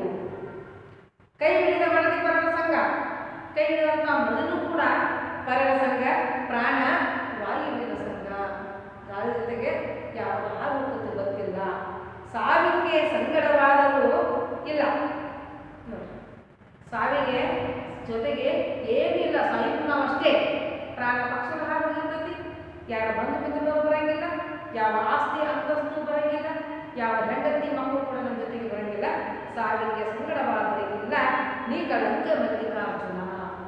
ಕೈ ಹಿಡಿದ ಮಡದಿ ಪರರ ಸಂಘ ಕೈ ಹಿಡಿದಂಥ ಮೊದಲು ಕೂಡ ಪರರ ಸಂಘ ಪ್ರಾಣ ವಾಯುವಿನ ಸಂಘ ಗಾಳಿ ಜೊತೆಗೆ ಯಾವ ಆಗುತ್ತದೆ ಗೊತ್ತಿಲ್ಲ ಸಾವಿಗೆ ಸಂಗಡವಾದರೂ ಇಲ್ಲ ನೋಡಿ. ಸಾವಿಗೆ ಜೊತೆಗೆ ಏನೂ ಇಲ್ಲ ಸಾಯಿತು ನಾವು ಅಷ್ಟೇ ಪ್ರಾಣ ಪಕ್ಷದ ಹಾಗೆ ಇರ್ತೈತಿ ಯಾರ ಬಂಧು ಮಿತ್ರರು ಬರಂಗಿಲ್ಲ ಯಾವ ಆಸ್ತಿ ಅಂತಸ್ತು ಬರಂಗಿಲ್ಲ ಯಾವ ಹೆಂಡತಿ ಮಕ್ಕಳು ಕೂಡ ನಮ್ಮ ಜೊತೆಗೆ ಬರಂಗಿಲ್ಲ ಸಾವಿಗೆ ಸಂಗಡವಾದರೆ ಇಲ್ಲ ನೀ ಕಳಂಕ ಮಲ್ಲಿಕಾರ್ಜುನ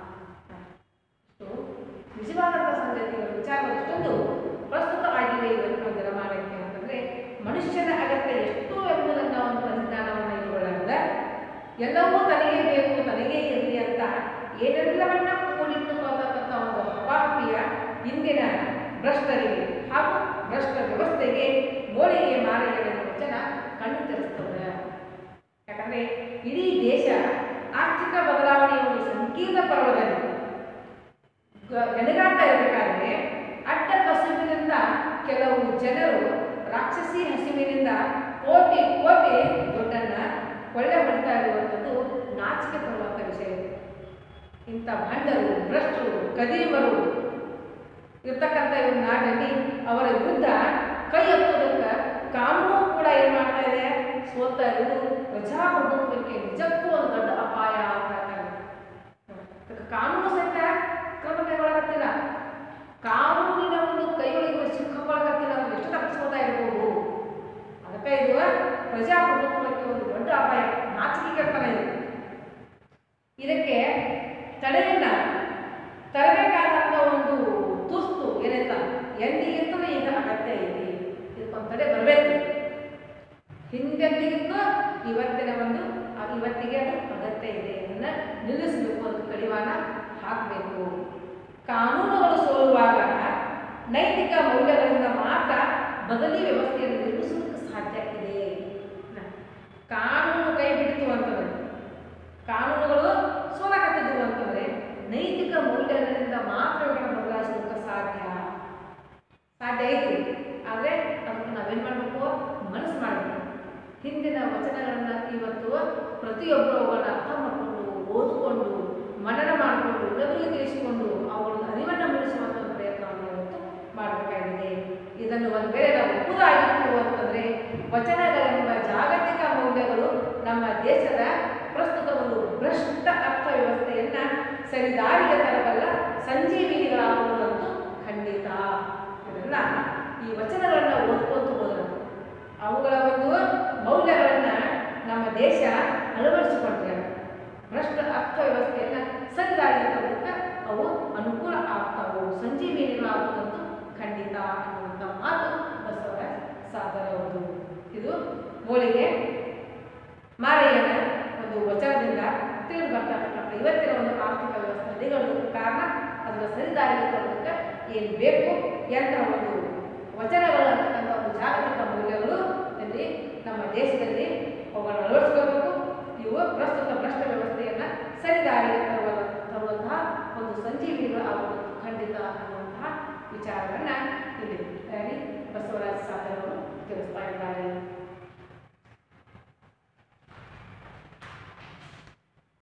ಇಷ್ಟು ನಿಜವಾದಂಥ ಸಂಗತಿಗಳ ವಿಚಾರಗಳು ಎಷ್ಟೊಂದು ಪ್ರಸ್ತುತವಾಗಿವೆ ಇವತ್ತಿನ ದಿನಮಾನಕ್ಕೆ ಅಂತಂದ್ರೆ ಮನುಷ್ಯನ ಅಗತ್ಯ ಎಷ್ಟು ಎಂಬುದನ್ನು ಒಂದು ಪರಿಜ್ಞಾನವನ್ನು ಇಟ್ಟುಕೊಳ್ಳದ ಎಲ್ಲವೂ ತನಗೆ ಬೇಕು ತನಗೆ ಇರಲಿ ಅಂತ ಏನೆಲ್ಲವನ್ನ ಕೂಡಿಟ್ಟುಕೊಳ್ಳತಕ್ಕಂಥ ಒಂದು ಹವಾಪಿಯ ಇಂದಿನ ಭ್ರಷ್ಟರಿಗೆ ಹಾಗೂ ಭ್ರಷ್ಟ ವ್ಯವಸ್ಥೆಗೆ ಮೋಳಿಗೆ ಮಾರಿಗಳ ವಚನ ಕಣ್ಣು ತೆರೆಸ್ತದೆ ಯಾಕಂದ್ರೆ ಇಡೀ ದೇಶ ಆರ್ಥಿಕ ಬದಲಾವಣೆಯ ಒಂದು ಸಂಕೀರ್ಣ ಪರ್ವದಲ್ಲಿ ಗ- ನೆನೆಗಾಡ್ತಾ ಇರಬೇಕಾದ್ರೆ ಅಡ್ಡ ಕಸುಬಿನಿಂದ ಕೆಲವು ಜನರು ರಾಕ್ಷಸಿ ಹಸಿವಿನಿಂದ ಕೋಟಿ ಕೋಟಿ ದುಡ್ಡನ್ನ ಕೊಳ್ಳೆ ಹೊಡಿತಾ ಇರುವಂಥದ್ದು ನಾಚಿಕೆ ಪಡುವಂಥ ವಿಷಯ ಇದೆ ಇಂಥ ಭಂಡರು ಭ್ರಷ್ಟರು ಕದೀಮರು ಇರ್ತಕ್ಕಂಥ ಈ ಒಂದು ನಾಡಲ್ಲಿ ಅವರ ವಿರುದ್ಧ ಕೈ ಎತ್ತೋದಕ್ಕೆ ಕಾನೂನು ಕೂಡ ಏನು ಮಾಡ್ತಾ ಇದೆ ಸೋಲ್ತಾ ಇರೋದು ಪ್ರಜಾಪ್ರಭುತ್ವಕ್ಕೆ ನಿಜಕ್ಕೂ ಒಂದು ದೊಡ್ಡ ಅಪಾಯ ಅಂತ ಹೇಳ್ತಾರೆ. ಅದಕ್ಕೆ ಕಾನೂನು ಸಹಿತ ಕ್ರಮ ಕೈಗೊಳ್ಳಕತ್ತಿಲ್ಲ ಕಾನೂನಿನ ಒಂದು ಕೈಗಳಿಗೆ ಸಿಕ್ಕಾಕೊಳ್ಳಕತ್ತಿಲ್ಲ ಅಂದ್ರೆ ಎಷ್ಟು ತಪ್ಪಿಸ್ಕೊತಾ ಇರ್ಬೋದು ಅದಕ್ಕೆ ಇದು ಪ್ರಜಾಪ್ರಭುತ್ವಕ್ಕೆ ಒಂದು ದೊಡ್ಡ ಅಪಾಯ ನಾಚಿಕೆ ಕೆಡ್ತಾನೆ ಇದೆ ಇದಕ್ಕೆ ತಡೆಯನ್ನ ತರಬೇಕಾದಂಥ ಒಂದು ತುಸ್ತು ಏನಂತ ಎಂದಿಗಿಂತಲೂ ಈಗ ಅಗತ್ಯ ಇದೆ ಇದಕ್ಕೊಂದು ತಡೆ ಬರಬೇಕು ಹಿಂದೆಂದಿಗಿಂತೂ ಇವತ್ತಿನ ಒಂದು ಆ ಇವತ್ತಿಗೆ ಅದು ಅಗತ್ಯ ಇದೆ ಅದನ್ನ ನಿಲ್ಲಿಸಬೇಕು ಅದಕ್ಕೆ ಕಡಿವಾಣ ಹಾಕಬೇಕು ಕಾನೂನುಗಳು ಸೋಲುವಾಗ ನೈತಿಕ ಮೌಲ್ಯಗಳಿಂದ ಮಾತ್ರ ಬದಲಿ ವ್ಯವಸ್ಥೆಯನ್ನು ನಿರ್ಮಿಸುವುದಕ್ಕೆ ಸಾಧ್ಯ ಇದೆ ಕಾನೂನು ಕೈ ಬಿಡ್ತು ಅಂತಂದ್ರೆ ಕಾನೂನುಗಳು ಸೋಲಾಕತ್ತಿದ್ವು ಅಂತಂದ್ರೆ ನೈತಿಕ ಮೌಲ್ಯಗಳಿಂದ ಮಾತ್ರ ಇವುಗಳನ್ನ ಬದಲಾಯಿಸೋದಕ್ಕೆ ಸಾಧ್ಯ ಸಾಧ್ಯ ಐತಿ ಆದರೆ ಅದಕ್ಕೆ ನಾವೇನು ಮಾಡಬೇಕು ಮನಸ್ಸು ಮಾಡಬೇಕು ಹಿಂದಿನ ವಚನಗಳನ್ನ ಇವತ್ತು ಪ್ರತಿಯೊಬ್ಬರು ಅವುಗಳನ್ನ ಅರ್ಥ ಮಾಡಿಕೊಂಡು ಓದಿಕೊಂಡು ಮನನ ಮಾಡಿಕೊಂಡು ಇನ್ನೊಬ್ಬರಿಗೆ ತಿಳಿಸಿಕೊಂಡು ಅವುಗಳ ಅರಿವನ್ನು ಮೂಡಿಸುವಂಥ ಒಂದು ಪ್ರಯತ್ನವನ್ನು ಇವತ್ತು ಮಾಡಬೇಕಾಗಿದೆ ಇದನ್ನು ಒಂದು ವೇಳೆ ನಾವು ಒಪ್ಪುದಾಗಿತ್ತು ಅಂತಂದರೆ ವಚನಗಳೆಂಬ ಜಾಗತಿಕ ಮೌಲ್ಯಗಳು ನಮ್ಮ ದೇಶದ ಪ್ರಸ್ತುತ ಒಂದು ಭ್ರಷ್ಟ ಅರ್ಥ ವ್ಯವಸ್ಥೆಯನ್ನ ಸರಿದಾರಿಗೆ ತರಬಲ್ಲ ಸಂಜೀವಿನಿಗಳಾಗುವುದಂತೂ ಖಂಡಿತ ಇದನ್ನ ಈ ವಚನಗಳನ್ನ ಓದ್ಕೊಂತ ಹೋದ್ರೆ ಅವುಗಳ ಒಂದು ಮೌಲ್ಯಗಳನ್ನ ನಮ್ಮ ದೇಶ ಅಳವಡಿಸಿಕೊಂಡ್ರೆ ಭ್ರಷ್ಟ ಅರ್ಥ ವ್ಯವಸ್ಥೆಯನ್ನ ಸರಿದಾರಿಗೆ ತರೋದಕ್ಕೆ ಅವು ಅನುಕೂಲ ಆಗ್ತಾವು ಸಂಜೀವಿನಿಗಳಾಗುವುದಂತೂ ಖಂಡಿತ ಅನ್ನುವಂಥ ಮಾತು ಬಸವರಾಜ ಸಾದರ ಅವರು ಇದು ಮೂಲಿಗೆ ಮಾರೆಯನ ಒಂದು ವಚನದಿಂದ ತಿಳಿದು ಬರ್ತಕ್ಕಂಥ ಇವತ್ತಿನ ಒಂದು ಆರ್ಥಿಕ ವ್ಯವಸ್ಥೆ ನಿಗಳುವುದಕ್ಕೆ ಕಾರಣ ಅದನ್ನು ಸರಿದಾರಿಗೆ ತರೋದಕ್ಕೆ ಏನು ಬೇಕು ಎಂಥ ಒಂದು ವಚನಗಳು ಅಂತಕ್ಕಂಥ ಒಂದು ಜಾಗತಿಕ ಮೌಲ್ಯಗಳು ಇಲ್ಲಿ ನಮ್ಮ ದೇಶದಲ್ಲಿ ಅವುಗಳನ್ನು ಅಳವಡಿಸ್ಕೋಬೇಕು ಇವು ಪ್ರಸ್ತುತ ಭ್ರಷ್ಟ ವ್ಯವಸ್ಥೆಯನ್ನು ಸರಿದಾರಿಗೆ ತರುವ ತರುವಂತಹ ಒಂದು ಸಂಜೀವಿನಿಗಳು ಆಗುವುದು ಖಂಡಿತ ಅನ್ನುವಂತಹ ವಿಚಾರವನ್ನು